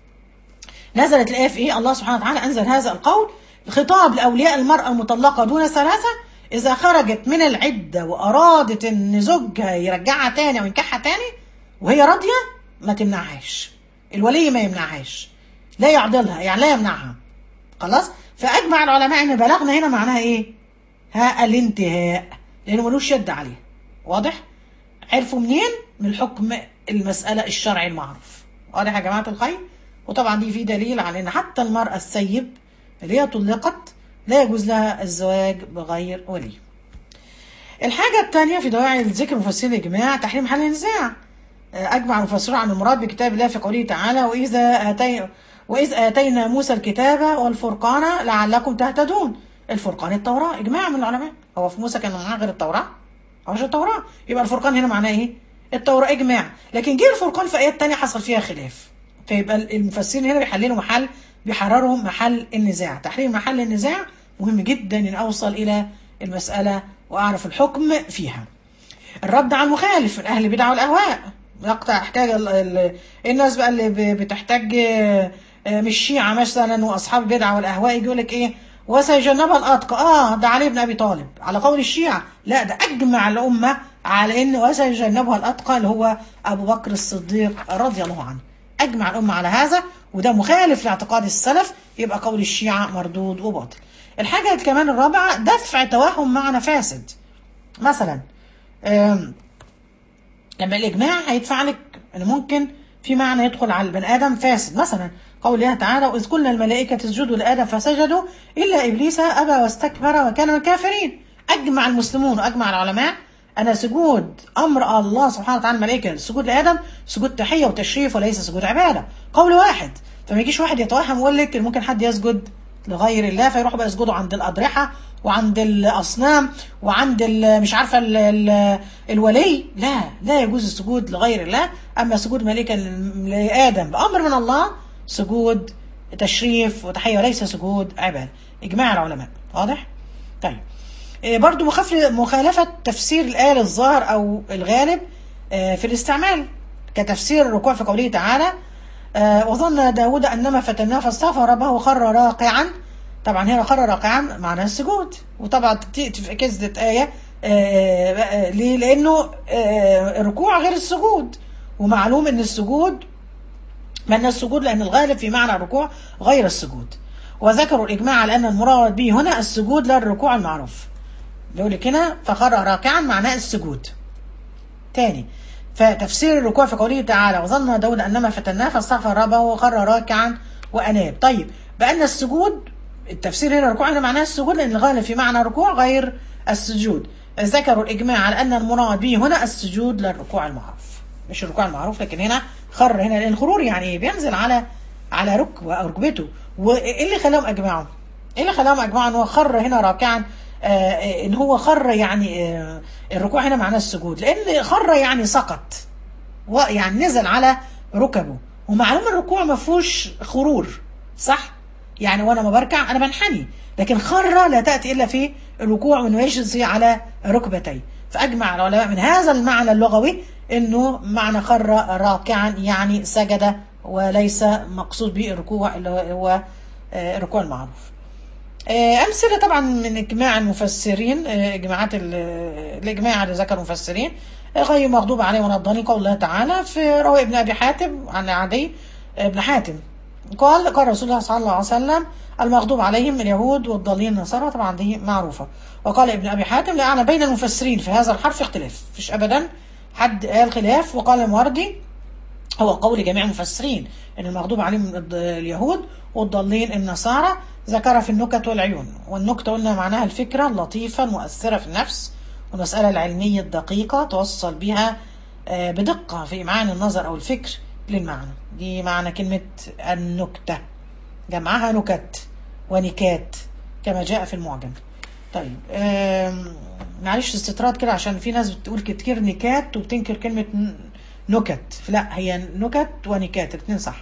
نزلت الايه في ايه الله سبحانه وتعالى انزل هذا القول خطاب لاولياء المراه المطلقه دون ثلاثه إذا خرجت من العدة وأرادت إن زوجها يرجعها تاني أو ينكحها تاني وهي راضية ما تمنعهاش الولي ما يمنعهاش لا يعضلها يعني لا يمنعها خلاص فأجمع العلماء إن بلغنا هنا معناها إيه؟ ها الانتهاء لأنه ملوش يد عليه واضح؟ عرفوا منين؟ من الحكم المسألة الشرعي المعروف واضح يا جماعة الخير؟ وطبعا دي في دليل على ان حتى المرأة السيب اللي هي طلقت لا يجوز لها الزواج بغير ولي الحاجة الثانية في دواعي الذكر مفسرين الإجماع تحريم حل النزاع أجمع المفسرون عن المراد بكتاب الله في قوله تعالى وإذا آتي وإذ آتينا موسى الكتاب والفرقان لعلكم تهتدون الفرقان التوراة إجماع من العلماء هو في موسى كان معاه غير التوراة هو مش التوراة يبقى الفرقان هنا معناه إيه التوراة إجماع لكن جه الفرقان في آيات تانية حصل فيها خلاف فيبقى المفسرين هنا بيحللوا محل بيحرروا محل النزاع تحرير محل النزاع مهم جدا ان اوصل الى المساله واعرف الحكم فيها الرد على المخالف من اهل البدع والاهواء يقطع احتاج ال- ال- الناس بقى اللي ب- بتحتاج آه، آه، مش شيعة مثلا واصحاب البدع والاهواء يجي يقول لك ايه وسيجنبها الاتقى اه ده علي بن ابي طالب على قول الشيعة لا ده اجمع الامه على ان وسيجنبها الاتقى اللي هو ابو بكر الصديق رضي الله عنه اجمع الامه على هذا وده مخالف لاعتقاد السلف يبقى قول الشيعة مردود وباطل الحاجة كمان الرابعة دفع توهم معنى فاسد مثلا آم، لما الإجماع هيدفع لك إن ممكن في معنى يدخل على البني آدم فاسد مثلا قول الله تعالى وإذ قلنا الملائكة اسجدوا لآدم فسجدوا إلا إبليس أبى واستكبر وكان من الكافرين أجمع المسلمون وأجمع العلماء أن سجود أمر الله سبحانه وتعالى الملائكة السجود لآدم سجود تحية وتشريف وليس سجود عبادة قول واحد فما يجيش واحد يتوهم ويقول لك إن ممكن حد يسجد لغير الله فيروحوا بقى يسجدوا عند الأضرحة وعند الأصنام وعند ال- مش عارفة ال ال الولي لا لا يجوز السجود لغير الله أما سجود ملائكة لآدم بأمر من الله سجود تشريف وتحية وليس سجود عبادة إجماع العلماء واضح؟ طيب إيه برضو مخالف- مخالفة تفسير الآية للظاهر أو الغالب آه، في الاستعمال كتفسير الركوع في قوله تعالى آه، وظن داود أنما فتناه فاستغفر ربه وخر راقعا طبعا هنا خر راقعا معناها السجود وطبعا تأتي كذبت آية آه، آه، ليه؟ لأنه آه، الركوع غير السجود ومعلوم أن السجود معنى السجود لأن الغالب في معنى الركوع غير السجود وذكروا الإجماع على أن المراد به هنا السجود لا الركوع المعروف يقول لك هنا فخر راكعا معناه السجود تاني فتفسير الركوع في قوله تعالى وظن داود انما فتناه فاستغفر ربه وخر راكعا واناب طيب بان السجود التفسير هنا الركوع هنا معناه السجود لان الغالب في معنى الركوع غير السجود ذكروا الاجماع على ان المراد به هنا السجود للركوع المعروف مش الركوع المعروف لكن هنا خر هنا لان الخرور يعني ايه بينزل على على ركبه او ركبته وايه اللي خلاهم اجمعوا ايه اللي خلاهم اجمعوا ان هو خر هنا راكعا آه ان هو خر يعني آه الركوع هنا معناه السجود لان خر يعني سقط يعني نزل على ركبه ومعلوم الركوع ما فيهوش خرور صح يعني وانا ما بركع انا بنحني لكن خر لا تاتي الا في الركوع وانه يجزي على ركبتيه فاجمع العلماء من هذا المعنى اللغوي انه معنى خر راكعا يعني سجد وليس مقصود به الركوع اللي هو آه، الركوع المعروف آه، أمثلة طبعا من إجماع المفسرين آه، إجماعات ال- الإجماع اللي ذكر المفسرين آه، غير مغضوب عليه ولا الضالين قول الله تعالى في روى ابن أبي حاتم عن عدي آه، بن حاتم قال قال رسول الله صلى الله عليه وسلم المغضوب عليهم اليهود والضالين النصارى طبعا دي معروفة وقال ابن أبي حاتم لا أعلم بين المفسرين في هذا الحرف اختلاف مفيش أبدا حد قال خلاف وقال الموردي هو قول جميع المفسرين ان المغضوب عليهم الض- اليهود والضالين النصارى ذكر في النكت والعيون والنكتة قلنا معناها الفكرة اللطيفة المؤثرة في النفس والمسألة العلمية الدقيقة توصل بها آه، بدقة في إمعان النظر أو الفكر للمعنى دي معنى كلمة النكتة جمعها نكت ونكات كما جاء في المعجم طيب آم، معلش استطراد كده عشان في ناس بتقول كتير نكات وبتنكر كلمة ن- نكت لا هي نكت ونكات الاثنين صح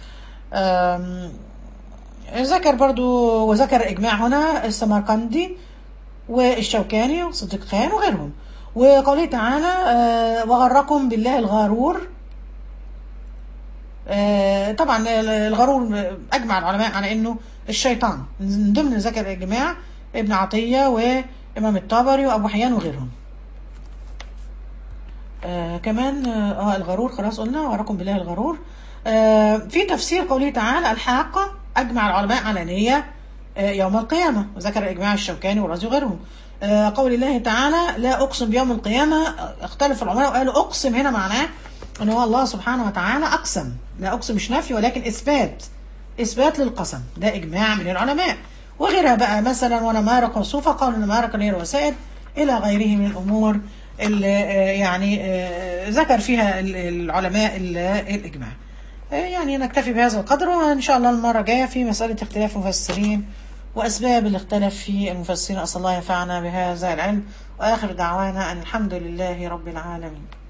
آم، ذكر برضو وذكر إجماع هنا السمرقندي والشوكاني وصديق خان وغيرهم وقوله تعالى آه، وغركم بالله الغرور آه، طبعا الغرور اجمع العلماء على انه الشيطان من ضمن ذكر الاجماع ابن عطيه إمام الطبري وأبو حيان وغيرهم آه كمان اه الغرور خلاص قلنا وراكم بالله الغرور آه في تفسير قوله تعالى الحاقة أجمع العلماء على نية آه يوم القيامة وذكر الإجماع الشوكاني والرازي وغيرهم آه قول الله تعالى لا أقسم بيوم القيامة اختلف العلماء وقالوا أقسم هنا معناه أن هو الله سبحانه وتعالى أقسم لا أقسم مش نفي ولكن إثبات إثبات للقسم ده إجماع من العلماء وغيرها بقى مثلا ونمارق وصوفة قالوا نمارق اللي هي الوسائد إلى غيره من الأمور اللي يعني ذكر فيها العلماء الإجماع يعني نكتفي بهذا القدر وإن شاء الله المرة الجاية في مسألة اختلاف المفسرين وأسباب الاختلاف في المفسرين أسأل الله ينفعنا بهذا العلم وآخر دعوانا أن الحمد لله رب العالمين